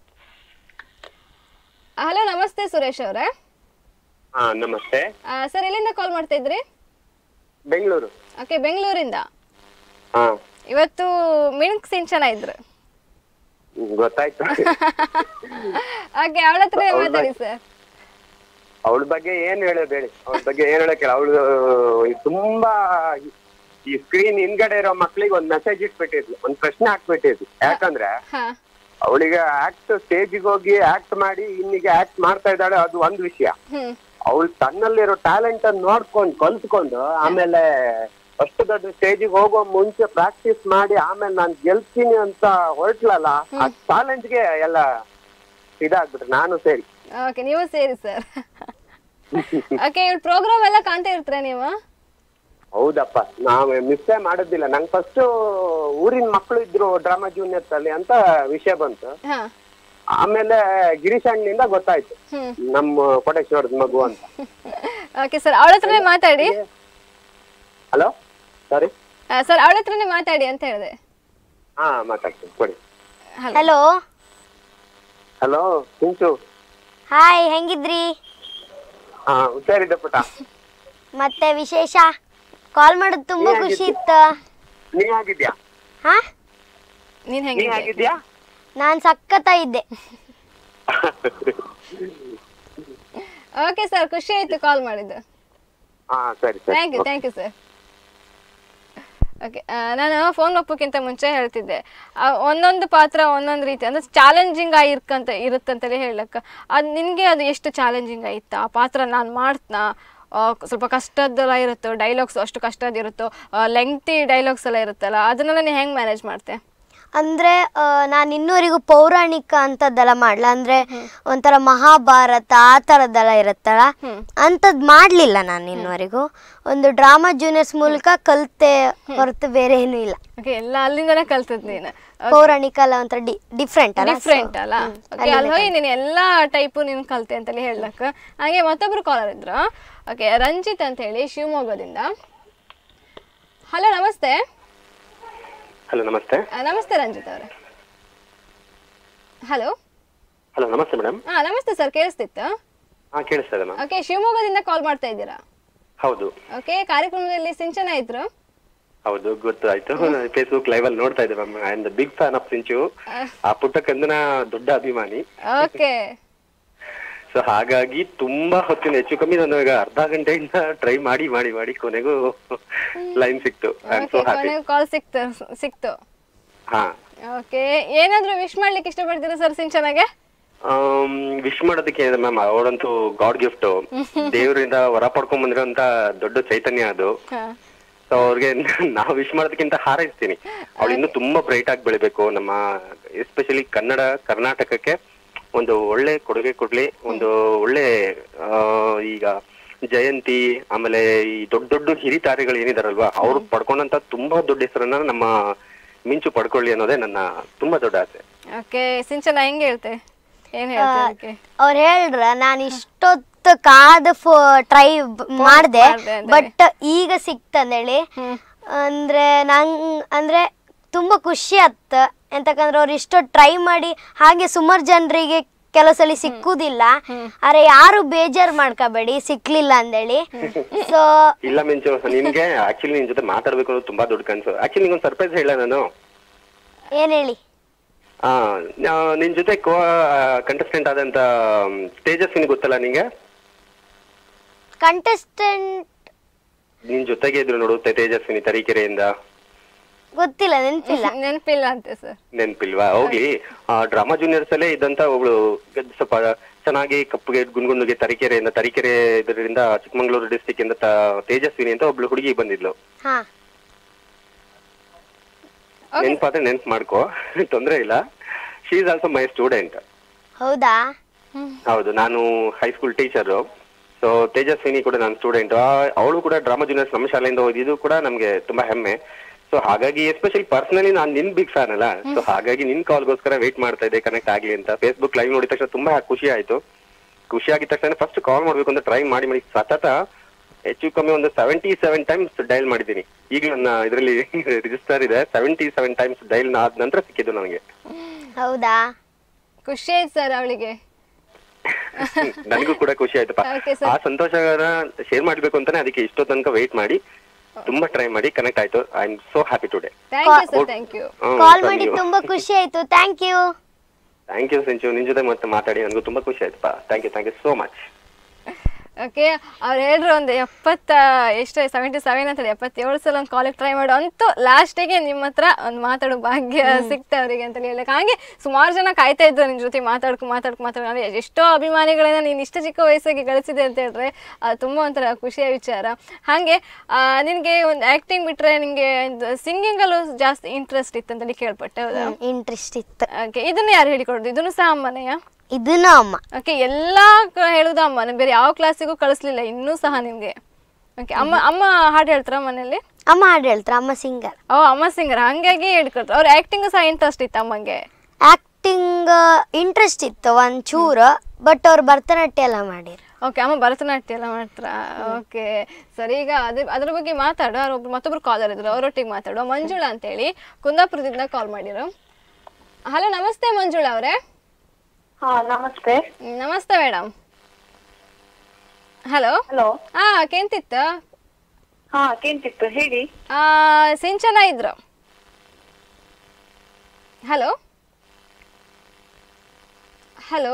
ಹಲೋ ನಮಸ್ತೆ ಸುರೇಶ್ ಅವರೇ ಹಾ ನಮಸ್ತೆ ಸರ್ ಎಲ್ಲಿಂದ ಕಾಲ್ ಮಾಡ್ತಾ ಇದ್ರಿ ಬೆಂಗಳೂರು ಓಕೆ ಬೆಂಗಳೂರಿಂದ ಹಾ ಇವತ್ತು ಮಿಣಕ್ ಸಿಂಚನ ಇದ್ರು ಗೊತ್ತಾಯ್ತು ಓಕೆ ಅವಳ ಹತ್ರ ಮಾತಾಡಿ ಸರ್ ಅವಳ ಬಗ್ಗೆ ಏನ್ ಹೇಳಬೇಡಿ ಅವಳ ಬಗ್ಗೆ ಏನ್ ಹೇಳಕ್ಕಿಲ್ಲ ಅವಳು ತುಂಬಾ ಈ ಸ್ಕ್ರೀನ್ ಹಿಂದ್ಗಡೆ ಇರೋ ಮಕ್ಳಿಗೆ ಒಂದ್ ಮೆಸೇಜ್ ಇಟ್ಬಿಟ್ಟಿದ್ಲು ಒಂದ್ ಪ್ರಶ್ನೆ ಹಾಕ್ಬಿಟ್ಟಿದ್ಲು ಯಾಕಂದ್ರೆ ಹಾ ಅವಳಿಗೆ ಆಕ್ಟ್ ಸ್ಟೇಜಿಗೆ ಹೋಗಿ ಆಕ್ಟ್ ಮಾಡಿ ಇನ್ನಿಗೆ ಆಕ್ಟ್ ಮಾಡ್ತಾ ಇದ್ದಾಳೆ ಅದು ಒಂದ್ ವಿಷಯ ಹ್ಮ್ ಅವಳು ತನ್ನಲ್ಲಿರೋ ಟ್ಯಾಲೆಂಟ್ ಅನ್ನು ನೋಡ್ಕೊಂಡು ಕಲ್ತ್ಕೊಂಡು ಆಮೇಲೆ ಅಷ್ಟು ದೊಡ್ಡ ಸ್ಟೇಜಿಗೆ ಹೋಗೋ ಮುಂಚೆ ಪ್ರಾಕ್ಟೀಸ್ ಮಾಡಿ ಆಮೇಲೆ ನಾನು ಗೆಲ್ತೀನಿ ಅಂತ ಹೊರಟ್ಲಲ್ಲ ಆ ಚಾಲೆಂಜ್ಗೆ ಎಲ್ಲ ಇದಾಗ್ಬಿಟ್ರೆ ನಾನು ಸೇರಿ ಓಕೆ ನೀವು ಸೇರಿ ಸರ್ ಓಕೆ ಇವಳು ಪ್ರೋಗ್ರಾಮ್ ಎಲ್ಲ ಕಾಣ್ತಾ ಇರ್ತೀರಾ ನೀವು ಹೌದಪ್ಪ ನಾವು ಮಿಸ್ಸೇ ಮಾಡೋದಿಲ್ಲ ನಂಗೆ ಫಸ್ಟ್ ಊರಿನ ಮಕ್ಕಳು ಇದ್ರು ಡ್ರಾಮಾ ಜೂನಿಯರ್ಸ್ ಅಲ್ಲಿ ಅಂತ ವಿಷಯ ಬಂತು ಹಾ ಆಮೇಲೆ ಗಿರೀಶ್ ಅಣ್ಣನಿಂದ ಗೊತ್ತಾಯ್ತು ಹ್ಮ್ ನಮ್ಮ ಕೋಟೇಶ್ವರದ ಮಗು ಅಂತ ಓಕೆ ಸರ್ ಅವಳ ಹತ್ರನೇ ಮಾತಾಡಿ ಹಲೋ ಸಾರಿ ಸರ್ ಅವಳ ಹತ್ರನೇ ಮಾತಾಡಿ ಅಂತ ಹೇಳಿದೆ ಹಾ ಮಾತಾಡ್ತೀನಿ ಕೊಡಿ ಹಲೋ ಹಲೋ ಸಿಂಚು ಹಾಯ್ ಹೆಂಗಿದ್ರಿ ಹಾ ಹುಷಾರಿದ್ದೆ ಪುಟ ಮತ್ತೆ ವಿಶೇಷ ಕಾಲ್ ಮಾಡೋದು ತುಂಬಾ ನೀ ಖುಷಿ ಆಗಿದ್ದಿ? ಇತ್ತು ನೀ ಆಗಿದ್ಯಾ ಹಾ ನೀನ್ ನೀ ಹೆಂಗೆ ಆಗಿದ್ಯಾ ನಾನು ಸಖತ್ತ ಇದ್ದೆ ಓಕೆ ಸರ್ ಖುಷಿ ಆಯ್ತು ಕಾಲ್ ಮಾಡಿದ್ದು ಹಾ ಸರಿ ಸರಿ thank you thank you sir okay ನಾನು ಫೋನ್ ಒಪ್ಪೋಕ್ಕಿಂತ ಮುಂಚೆ ಹೇಳ್ತಿದ್ದೆ ಆ, ಒಂದೊಂದು ಪಾತ್ರ ಒಂದೊಂದು ರೀತಿ ಅಂದ್ರೆ ಚಾಲೆಂಜಿಂಗ್ ಆಗಿರ್ಕಂತ ಇರುತ್ತಂತಲೇ ಹೇಳಕ್ಕ ಅದು ನಿನಗೆ ಅದು ಎಷ್ಟು ಚಾಲೆಂಜಿಂಗ್ ಆಯಿತಾ ಆ ಪಾತ್ರ ನಾನು ಮಾಡ್ತನಾ ಆ, ಸ್ವಲ್ಪ ಕಷ್ಟದ್ದೆಲ್ಲ ಇರುತ್ತೋ ಡೈಲಾಗ್ಸ್ ಅಷ್ಟು ಕಷ್ಟದಿರುತ್ತೋ ಲೆಂಗ್ತಿ ಡೈಲಾಗ್ಸ್ ಎಲ್ಲ ಇರುತ್ತಲ್ಲ ಅದನ್ನೆಲ್ಲ ನೀನು ಹೆಂಗೆ ಮ್ಯಾನೇಜ್ ಮಾಡ್ತೆ ಅಂದ್ರೆ ನಾನು ಇನ್ನೂವರೆಗೂ ಪೌರಾಣಿಕ ಅಂತದ್ದೆಲ್ಲ ಮಾಡ್ಲ ಅಂದ್ರೆ ಒಂಥರ ಮಹಾಭಾರತ ಆ ಥರದ್ದೆಲ್ಲ ಇರುತ್ತಲ್ಲ ಅಂಥದ್ದು ಮಾಡಲಿಲ್ಲ ನಾನು ಇನ್ನೂವರೆಗೂ ಒಂದು ಡ್ರಾಮಾ ಜೂನಿಯರ್ಸ್ ಮೂಲಕ ಕಲಿತೆ ಹೊರತು ಬೇರೆ ಏನೂ ಇಲ್ಲ ಓಕೆ ಎಲ್ಲ ಅಲ್ಲಿಂದನೇ ಕಲ್ತದ್ ನೀನು ಪೌರಾಣಿಕ ಎಲ್ಲ ಒಂಥರ ಡಿ ಡಿಫ್ರೆಂಟ್ ಅಲ್ಲ ಡಿಫ್ರೆಂಟ್ ಅಲ್ಲ ಓಕೆ ಅಲ್ಲಿ ಹೋಗಿ ನೀನು ಎಲ್ಲ ಟೈಪು ನೀನು ಕಲ್ತೆ ಅಂತೇಳಿ ಹೇಳಕ್ಕ ಹಾಗೆ ಮತ್ತೊಬ್ರು ಕಾಲರ್ ಇದ್ರು ಓಕೆ ರಂಜಿತ್ ಅಂತ ಹೇಳಿ ಶಿವಮೊಗ್ಗದಿಂದ ಹಲೋ ನಮಸ್ತೆ ಹಲೋ ನಮಸ್ತೆ ಆ, ನಮಸ್ತೆ ರಂಜಿತ್ ಅವರೇ ಹಲೋ ಹಲೋ ನಮಸ್ತೆ ಮೇಡಮ್ ಹಾ ನಮಸ್ತೆ ಸರ್ ಕೇಳಿಸ್ತಿತ್ತು ಹಾ ಕೇಳಿಸ್ತಾ ಇದೆ ಮ್ಯಾಮ್ ಓಕೆ ಶಿವಮೊಗ್ಗದಿಂದ ಕಾಲ್ ಮಾಡ್ತಾ ಇದ್ದೀರಾ ಹೌದು ಓಕೆ ಕಾರ್ಯಕ್ರಮದಲ್ಲಿ ಸಿಂಚನ ಇದ್ರು ಹೌದು ಗೊತ್ತಾಯ್ತು ಫೇಸ್ಬುಕ್ ಲೈವ್ ಅಲ್ಲಿ ನೋಡ್ತಾ ಇದ್ದೆ ma'am I am the big fan of Sinchu ಆ ಪುಟ್ಟ ಕಂದನ ದೊಡ್ಡ ಅಭಿಮಾನಿ ಓಕೆ ಸೊ ಹಾಗಾಗಿ ತುಂಬಾ ಹೊತ್ತಿನ ಹೆಚ್ಚು ಕಮ್ಮಿ ನಾನು ಈಗ ಅರ್ಧ ಗಂಟೆಯಿಂದ ಟ್ರೈ ಮಾಡಿ ಮಾಡಿ ಮಾಡಿ ಕೊನೆಗೂ ಲೈನ್ ಸಿಕ್ತು I am so okay happy ಕೊನೆಗೆ ಕಾಲ್ ಸಿಕ್ತು ಸಿಕ್ತು ಹಾ ಓಕೆ ಏನಾದರೂ ವಿಶ್ ಮಾಡ್ಲಿಕ್ಕೆ ಇಷ್ಟಪಡ್ತೀರಾ ಸರ್ ಸಿಂಚನಗೆ ವಿಶ್ ಮಾಡೋದಕ್ಕೆ ಏನಿದೆ ಮ್ಯಾಮ್ ಅವಳಂತೂ ಗಾಡ್ ಗಿಫ್ಟ್ ದೇವರಿಂದ ವರ ಪಡ್ಕೊಂಡ್ ಬಂದಿರೋಂತ ದೊಡ್ಡ ಚೈತನ್ಯ ಅದು ಹಾಂ ಸೊ ಅವ್ರಿಗೆ ನಾವು ವಿಶ್ ಮಾಡೋದಕ್ಕಿಂತ ಹಾರೈಸ್ತೀನಿ ಅವಳು ಇನ್ನೂ ತುಂಬಾ ಬ್ರೈಟ್ ಆಗಿ ಬೆಳಿಬೇಕು ನಮ್ಮ ಎಸ್ಪೆಷಲಿ ಕನ್ನಡ ಕರ್ನಾಟಕಕ್ಕೆ ಒಂದು ಒಳ್ಳೆ ಕೊಡುಗೆ ಕೊಡ್ಲಿ ಒಂದು ಒಳ್ಳೆ ಆ, ಈಗ ಜಯಂತಿ ಆಮೇಲೆ ಈ ದೊಡ್ಡ ದೊಡ್ಡ ಹಿರಿತಾರೆಗಳು ಏನಿದಾರಲ್ವಾ ಅವ್ರು ಪಡ್ಕೊಂಡಂತ ತುಂಬಾ ದೊಡ್ಡ ಹೆಸರನ್ನ ನಮ್ಮ ಮಿಂಚು ಪಡ್ಕೊಳ್ಳಿ ಅನ್ನೋದೇ ನನ್ನ ತುಂಬಾ ದೊಡ್ಡ ಆಸೆ ಓಕೆ ಸಿಂಚನ ಹೆಂಗೆ ಹೇಳ್ತೆ ಏನು ಹೇಳ್ತೆ ಅದಕ್ಕೆ ಅವ್ರು ಹೇಳ್ರ ನಾನು ಇಷ್ಟೊತ್ತು ಮಸ್ತ್ ಕಾದ ಟ್ರೈ ಮಾಡ್ದೆ ಮಾಡ್ದೆ ಅಂದೇಳಿ. ಬಟ್ ಈಗ ಸಿಕ್ತಂದೇಳಿ ಅಂದ್ರೆ ನಂಗ್ ಅಂದ್ರೆ ತುಂಬಾ ಖುಷಿ ಆತ್ ಎಂತಕಂದ್ರೆ ಅವ್ರು ಇಷ್ಟು ಟ್ರೈ ಮಾಡಿ ಹಾಗೆ ಸುಮಾರು ಜನರಿಗೆ ಕೆಲವು ಸಲ ಸಿಕ್ಕುದಿಲ್ಲ ಅರೆ ಯಾರು ಬೇಜಾರ್ ಮಾಡ್ಕೋಬೇಡಿ ಸಿಕ್ಲಿಲ್ಲ ಅಂದೇಳಿ ಸೊ ಇಲ್ಲ ಮಿಂಚು ನಿನ್ಗೆ ಆಕ್ಚುಲಿ ನಿನ್ ಜೊತೆ ಮಾತಾಡ್ಬೇಕು ಅನ್ನೋದು ತುಂಬಾ ದೊಡ್ಡ ಕನ್ಸು ಆಕ್ಚುಲಿ ನಿಂಗೊಂದು ಸರ್ಪ್ರೈಸ್ ಹೇಳ ನಾನು ಏನ್ ಹೇಳಿ ಆ ನಾ- ನಿನ್ ಜೊತೆ ಕೋ ಕಂಟೆಸ್ಟೆಂಟ್ ಆದಂತ ಮ್, ತೇಜಸ್ವಿನಿ ಗೊತ್ತಲ್ಲ ನಿಂಗೆ ಕಂಟೆಸ್ಟೆಂಟ್ ನಿನ್ ಜೊತೆಗೆ ಇದ್ರು ನೋಡು ತೆ- ತೇಜಸ್ವಿನಿ ತರೀಕೆರೆಯಿಂದ ಗೊತ್ತಿಲ್ಲ ನೆನ್ಪಿಲ್ಲ ನೆನಪಿಲ್ಲ ಅಂತೆ ಸರ್ ನೆನ್ಪಿಲ್ವಾ ಹೋಗ್ಲಿ ಡ್ರಾಮಾ ಜೂನಿಯರ್ಸ್ ಅಲ್ಲೇ ಇದ್ದಂತ ಒಬ್ಳು ಗ- ಸ್ವಲ್ಪ ಚೆನ್ನಾಗಿ ಕಪ್ಪುಗೆ ಗುನ್ಗುನ್ನುಗೆ ತರೀಕೆರೆಯಿಂದ ತರೀಕೆರೆ ಇದರಿಂದ ಚಿಕ್ಕಮಂಗ್ಳೂರು ಡಿಸ್ಟಿಕ್ ಇಂದ ತ- ತೇಜಸ್ವಿನಿ ಅಂತ ಒಬ್ಳು ಹುಡುಗಿ ಬಂದಿದ್ಲು ಹಾ ನೆನ್ಪಾದ್ರೆ ನೆನ್ಪ್ ಮಾಡ್ಕೋ ತೊಂದ್ರೆ ಇಲ್ಲ she is also my student ಹೌದಾ ಹೌದು ನಾನು ಹೈಸ್ಕೂಲ್ ಟೀಚರು ಸೊ ತೇಜಸ್ವಿನಿ ಕೂಡ ನನ್ನ ಸ್ಟೂಡೆಂಟ್ ಅವಳು ಕೂಡ ಡ್ರಾಮಾ ಜೂನಿಯರ್ಸ್ ನಮ್ಮ ಶಾಲೆಯಿಂದ ಓದಿದ್ದು ಕೂಡ ನಮ್ಗೆ ತುಂಬಾ ಹೆಮ್ಮೆ ಸೊ ಹಾಗಾಗಿ ಎಸ್ಪೆಷಲಿ ಪರ್ಸನಲಿ ನಾನು ನಿನ್ ಬಿಗ್ ಫ್ಯಾನ್ ಅಲ್ಲ ಸೊ ಹಾಗಾಗಿ ನಿನ್ ಕಾಲ್ಗೋಸ್ಕರ ವೇಟ್ ಮಾಡ್ತಾ ಇದ್ದೆ ಕನೆಕ್ಟ್ ಆಗ್ಲಿ ಅಂತ ಫೇಸ್ಬುಕ್ ಲೈವ್ ನೋಡಿದ ತಕ್ಷಣ ತುಂಬಾ ಖುಷಿ ಆಯ್ತು ಖುಷಿ ಆಗಿದ ತಕ್ಷಣ ಫಸ್ಟ್ ಕಾಲ್ ಮಾಡ್ಬೇಕು ಅಂತ ಟ್ರೈ ಮಾಡಿ ಮಾಡಿ ಸತತ ಹೆಚ್ಚು ಕಮ್ಮಿ ಒಂದು ಸೆವೆಂಟಿ ಸೆವೆನ್ ಟೈಮ್ಸ್ ಡೈಲ್ ಮಾಡಿದ್ದೀನಿ ಈಗ ನನ್ನ ಇದರಲ್ಲಿ ರಿಜಿಸ್ಟರ್ ಇದೆ ಸೆವೆಂಟಿ ಸೆವೆನ್ ಟೈಮ್ಸ್ ಡೈಲ್ ಆದ ನಂತರ ಸಿಕ್ಕಿದ್ದು ನನಗೆ ಹೌದಾ ಖುಷಿ ಆಯ್ತು ಸರ್ ಅವಳಿಗೆ ನನಗೂ ಕೂಡ ಖುಷಿ ಆಯ್ತಪ್ಪ Okay, sir. ಆ ಸಂತೋಷನ ಶೇರ್ ಮಾಡ್ಬೇಕು ಅಂತಾನೆ ಅದಕ್ಕೆ ಇಷ್ಟೋ ತನಕ ವೇಟ್ ಮಾಡಿ ತುಂಬಾ ಟ್ರೈ ಮಾಡಿ ಕನೆಕ್ಟ್ ಆಯ್ತು I am so happy today thank you sir thank you call ಮಾಡಿ ತುಂಬಾ ಖುಷಿ ಆಯ್ತು ಥ್ಯಾಂಕ್ ಯು ಥ್ಯಾಂಕ್ ಯು ಸಂಚು ನಿನ್ ಜೊತೆ ಮತ್ತೆ ಮಾತಾಡಿ ನನಗೂ ತುಂಬಾ ಖುಷಿ ಆಯ್ತಪ್ಪ thank you thank you so much okay ಅವ್ರು ಹೇಳಿದ್ರು ಒಂದು ಎಪ್ಪತ್ತ ಎಷ್ಟು ಸೆವೆಂಟಿ ಸೆವೆನ್ ಅಂತ ಎಪ್ಪತ್ತೇಳು ಸಲ ಒಂದು ಕಾಲಿಗೆ ಟ್ರೈ ಮಾಡು ಅಂತೂ ಲಾಸ್ಟಿಗೆ ನಿಮ್ಮ ಹತ್ರ ಒಂದು ಮಾತಾಡೋ ಭಾಗ್ಯ ಸಿಕ್ತ ಅವರಿಗೆ ಅಂತ ಹೇಳಕ್ಕೆ ಹಾಗೆ ಸುಮಾರು ಜನ ಕಾಯ್ತಾ ಇದ್ರು ನಿನ್ನ ಜೊತೆ ಮಾತಾಡ್ಕೊ ಮಾತಾಡ್ಕೊ ಮಾತಾಡ್ಕೊ ಅಂದ್ರೆ ಎಷ್ಟೋ ಅಭಿಮಾನಿಗಳನ್ನ ನೀನು ಇಷ್ಟು ಚಿಕ್ಕ ವಯಸ್ಸಿಗೆ ಗಳಿಸಿದೆ ಅಂತ ಹೇಳಿದ್ರೆ ಅದು ತುಂಬ ಒಂಥರ ಖುಷಿಯ ವಿಚಾರ ಹಾಗೆ ನಿನಗೆ ಒಂದು ಆ್ಯಕ್ಟಿಂಗ್ ಬಿಟ್ಟರೆ ನಿನಗೆ ಸಿಂಗಿಂಗಲ್ಲೂ ಜಾಸ್ತಿ ಇಂಟ್ರೆಸ್ಟ್ ಇತ್ತು ಅಂತೇಳಿ ಕೇಳ್ಪಟ್ಟೆ ಹೌದಾ ಇಂಟ್ರೆಸ್ಟ್ ಇತ್ತು ಓಕೆ ಇದನ್ನ ಯಾರು ಹೇಳಿಕೊಡೋದು ಇದನ್ನು ಸಹ ಅಮ್ಮನೆಯಾ ಇದನ್ನು ಅಮ್ಮ ಓಕೆ ಎಲ್ಲ ಕ- ಹೇಳುದು ಅಮ್ಮ ನಾನು ಬೇರೆ ಯಾವ ಕ್ಲಾಸಿಗೂ ಕಳಿಸ್ಲಿಲ್ಲ ಇನ್ನೂ ಸಹ ನಿಮ್ಗೆ ಓಕೆ ಅಮ್ಮ ಅಮ್ಮ ಹಾಡು ಹೇಳ್ತಾರ ಮನೇಲಿ ಅಮ್ಮ ಹಾಡು ಹೇಳ್ತಾರೆ ಅಮ್ಮ ಸಿಂಗರ್ ಓ ಅಮ್ಮ ಸಿಂಗರ್ ಹಂಗಾಗಿ ಹೇಳ್ಕೊಡ್ತಾರೆ ಅವ್ರ ಆಕ್ಟಿಂಗ್ ಸಹ ಇಂಟ್ರೆಸ್ಟ್ ಇತ್ತು ಅಮ್ಮಂಗೆ ಆಕ್ಟಿಂಗ್ ಇಂಟ್ರೆಸ್ಟ್ ಇತ್ತು ಒಂಚೂರು ಬಟ್ ಅವ್ರು ಭರತನಾಟ್ಯ ಎಲ್ಲ ಮಾಡಿರು ಓಕೆ ಅಮ್ಮ ಭರತನಾಟ್ಯ ಎಲ್ಲ ಮಾಡ್ತಾರ ಓಕೆ ಸರಿ ಈಗ ಅದ್ರ ಅದ್ರ ಬಗ್ಗೆ ಮಾತಾಡು ಅವ್ರು ಒಬ್ರು ಮತ್ತೊಬ್ರು ಕಾಲರ್ ಇದ್ರು ಅವರೊಟ್ಟಿಗೆ ಮಾತಾಡುವ ಮಂಜುಳಾ ಅಂತೇಳಿ ಕುಂದಾಪುರದಿಂದ ಕಾಲ್ ಮಾಡಿರು ಹಲೋ ನಮಸ್ತೆ ಮಂಜುಳಾ ಅವರೇ ಹಾ ನಮಸ್ತೆ ನಮಸ್ತೆ ಮೇಡಮ್ ಹಲೋ ಹಲೋ ಹಾ ಕೆಂತಿತ್ತು ಹಾ ಕೇಂತಿತ್ತು ಹೇಳಿ ಆ, ಸಿಂಚನ ಇದ್ರು ಹಲೋ ಹಲೋ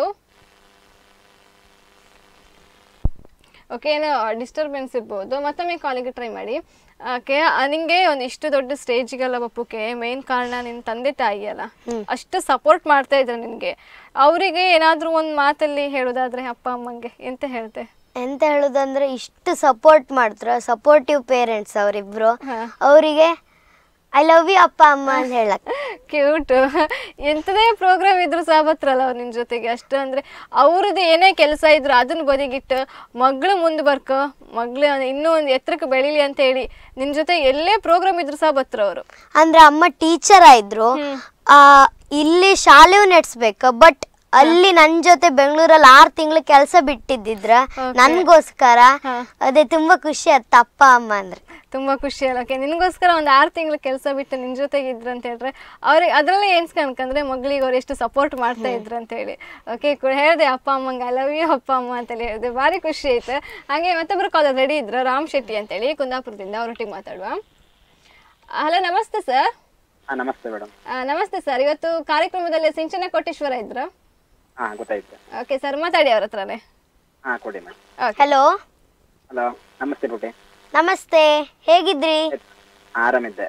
ಓಕೆ ಏನೋ ಡಿಸ್ಟರ್ಬೆನ್ಸ್ ಇರ್ಬೋದು ಮತ್ತೊಮ್ಮೆ ಕಾಲಿಗೆ ಟ್ರೈ ಮಾಡಿ ಓಕೆ ನಿಂಗೆ ಒಂದು ಇಷ್ಟು ದೊಡ್ಡ ಸ್ಟೇಜಿಗೆಲ್ಲ ಬಪ್ಪಕ್ಕೆ ಮೇನ್ ಕಾರಣ ನಿನ್ನ ತಂದೆ ತಾಯಿ ಅಲ್ಲ ಅಷ್ಟು ಸಪೋರ್ಟ್ ಮಾಡ್ತಾ ಇದ್ರು ನಿನಗೆ ಅವರಿಗೆ ಏನಾದರೂ ಒಂದು ಮಾತಲ್ಲಿ ಹೇಳೋದಾದ್ರೆ ಅಪ್ಪ ಅಮ್ಮಂಗೆ ಎಂತ ಹೇಳ್ತೆ ಎಂತ ಹೇಳುದಂದ್ರೆ ಇಷ್ಟು ಸಪೋರ್ಟ್ ಮಾಡ್ತಾರ ಸಪೋರ್ಟಿವ್ ಪೇರೆಂಟ್ಸ್ ಅವರಿಬ್ರು ಹಾ. ಅವರಿಗೆ ಐ ಲವ್ ಯು ಅಪ್ಪ ಅಮ್ಮ ಅಂತ ಹೇಳಕ್ ಕ್ಯೂಟ್ ಎಂಥದೇ ಪ್ರೋಗ್ರಾಮ್ ಇದ್ರು ಸಹ ಬರ್ತಾರಲ್ಲ ಅವ್ರು ನಿನ್ನ ಜೊತೆಗೆ ಅಷ್ಟು ಅಂದರೆ ಅವ್ರದ್ದು ಏನೇ ಕೆಲಸ ಇದ್ರು ಅದನ್ನ ಬದಿಗಿಟ್ಟು ಮಗಳು ಮುಂದೆ ಬರ್ಕೊ ಮಗಳು ಇನ್ನೂ ಒಂದು ಎತ್ತರಕ್ಕೆ ಬೆಳೀಲಿ ಅಂತ ಹೇಳಿ ನಿನ್ನ ಜೊತೆ ಎಲ್ಲೇ ಪ್ರೋಗ್ರಾಮ್ ಇದ್ರು ಸಹ ಬರ್ತಾರ ಅವರು ಅಂದ್ರೆ ಅಮ್ಮ ಟೀಚರ್ ಆಯ್ದ್ರು ಆ ಇಲ್ಲಿ ಶಾಲೆಯೂ ನಡೆಸ್ಬೇಕು ಬಟ್ ಅಲ್ಲಿ ನನ್ ಜೊತೆ ಬೆಂಗಳೂರಲ್ಲಿ ಆರ್ ತಿಂಗಳು ಕೆಲಸ ಬಿಟ್ಟಿದ್ದಿದ್ರ ನನ್ಗೋಸ್ಕರ ಅದೇ ತುಂಬಾ ಖುಷಿ ಆಯ್ತು ಅಪ್ಪ ಅಮ್ಮ ಅಂದ್ರೆ ತುಂಬ ಖುಷಿ ಅಲ್ಲ ಓಕೆ ನಿನಗೋಸ್ಕರ ಒಂದು ಆರು ತಿಂಗಳು ಕೆಲಸ ಬಿಟ್ಟು ನಿನ್ನ ಜೊತೆಗೆ ಇದ್ರು ಅಂತ ಹೇಳಿದ್ರೆ ಅವ್ರಿಗೆ ಅದರಲ್ಲೇ ಏನ್ಸ್ಕಂದ್ರೆ ಮಗಳಿಗೆ ಅವ್ರು ಎಷ್ಟು ಸಪೋರ್ಟ್ ಮಾಡ್ತಾ ಇದ್ರು ಅಂತ ಹೇಳಿ ಓಕೆ ಹೇಳಿದೆ ಅಪ್ಪ ಅಮ್ಮಂಗೆ ಐ ಲವ್ ಯು ಅಪ್ಪ ಅಮ್ಮ ಅಂತೇಳಿ ಹೇಳಿದೆ ಭಾರಿ ಖುಷಿ ಆಯ್ತು ಹಾಗೆ ಮತ್ತೊಬ್ರು ಕಾಲ್ ರೆಡಿ ಇದ್ರು ರಾಮ್ ಶೆಟ್ಟಿ ಅಂತೇಳಿ ಕುಂದಾಪುರದಿಂದ ಅವರೊಟ್ಟಿಗೆ ಮಾತಾಡುವ ಹಲೋ ನಮಸ್ತೆ ಸರ್ ಹಾ ನಮಸ್ತೆ ಮೇಡಮ್ ನಮಸ್ತೆ ಸರ್ ಇವತ್ತು ಕಾರ್ಯಕ್ರಮದಲ್ಲಿ ಸಿಂಚನ ಕೋಟೇಶ್ವರ ಇದ್ರು ಹಾ ಗೊತ್ತಾಯ್ತು ಓಕೆ ಸರ್ ಮಾತಾಡಿ ಅವ್ರ ಹತ್ರನೇ ಹಾ ಕೊಡಿ ಮೇಡಮ್ ಓಕೆ ಹಲೋ ಹಲೋ ನಮಸ್ತೆ ಪುಟಿ ನಮಸ್ತೆ ಹೇಗಿದ್ರಿ ಆರಾಮಿದ್ದೆ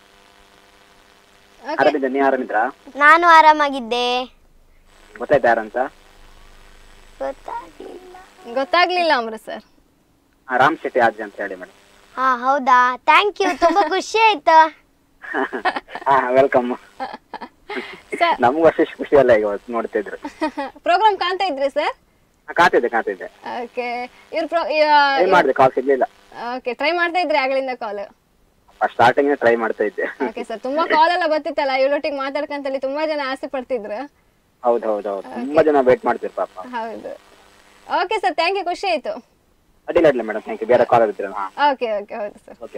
ಓಕೆ ಆರಾಮಿದ್ದೆ ನೀ ಆರಾಮಿದ್ರಾ ನಾನು ಆರಾಮಾಗಿದ್ದೆ ಗೊತ್ತಾಯ್ತು ಯಾರಂತ ಗೊತ್ತಾಗ್ಲಿಲ್ಲ ಗೊತ್ತಾಗ್ಲಿಲ್ಲ ಅಮ್ರ ಸರ್ ಹಾ ರಾಮ್ ಶೆಟ್ಟಿ ಆಜ್ ಅಂತ ಹೇಳಿ ಮೇಡಮ್ ಹಾ ಹೌದಾ ಥ್ಯಾಂಕ್ ಯು ತುಂಬಾ ಖುಷಿ ಆಯ್ತು ಹಾ ವೆಲ್ಕಮ್ ಸರ್ ನಮಗೂ ಅಷ್ಟೇ ಖುಷಿ ಅಲ್ಲ ಈಗ ಇವತ್ತು ನೋಡ್ತಿದ್ರು ಪ್ರೋಗ್ರಾಮ್ ಕಾಣ್ತಾ ಇದ್ರಿ ಸರ್ ಹಾ, ಕಾತಿದ್ದೆ ಕಾತಿದ್ದೆ ಓಕೆ ಇವ್ರ ಪ್ರೋ ಟ್ರೈ ಮಾಡಿದೆ ಕಾಲ್ ಸಿಗ್ಲಿಲ್ಲ ಓಕೆ ಟ್ರೈ ಮಾಡ್ತಾ ಇದ್ರಿ ಆಗ್ಲಿಂದ ಕಾಲ್ ಸ್ಟಾರ್ಟಿಂಗ್ ಟ್ರೈ ಮಾಡ್ತಾ ಇದ್ದೆ ಓಕೆ ಸರ್ ತುಂಬಾ ಕಾಲ್ ಎಲ್ಲ ಬರ್ತಿತ್ತಲ್ಲ ಇವಳೊಟ್ಟಿಗೆ ಮಾತಾಡ್ಕಂತಲ್ಲಿ ತುಂಬಾ ಜನ ಆಸೆ ಪಡ್ತಿದ್ರು ಹೌದು ಹೌದು ಹೌದು ತುಂಬಾ ಜನ ವೇಟ್ ಮಾಡ್ತಿರ್ ಪಾಪ ಹೌದು ಓಕೆ ಸರ್ ಥ್ಯಾಂಕ್ ಯು ಖುಷಿ ಆಯ್ತು ಅಡ್ಡಿಲ್ಲ ಅಡ್ಡಿಲ್ಲ ಮೇಡಮ್ ಥ್ಯಾಂಕ್ ಯು ಬೇರೆ ಕಾಲ್ ಇರ್ತೀರ ಹಾಂ ಓಕೆ ಓಕೆ ಹೌದು ಸರ್ ಓಕೆ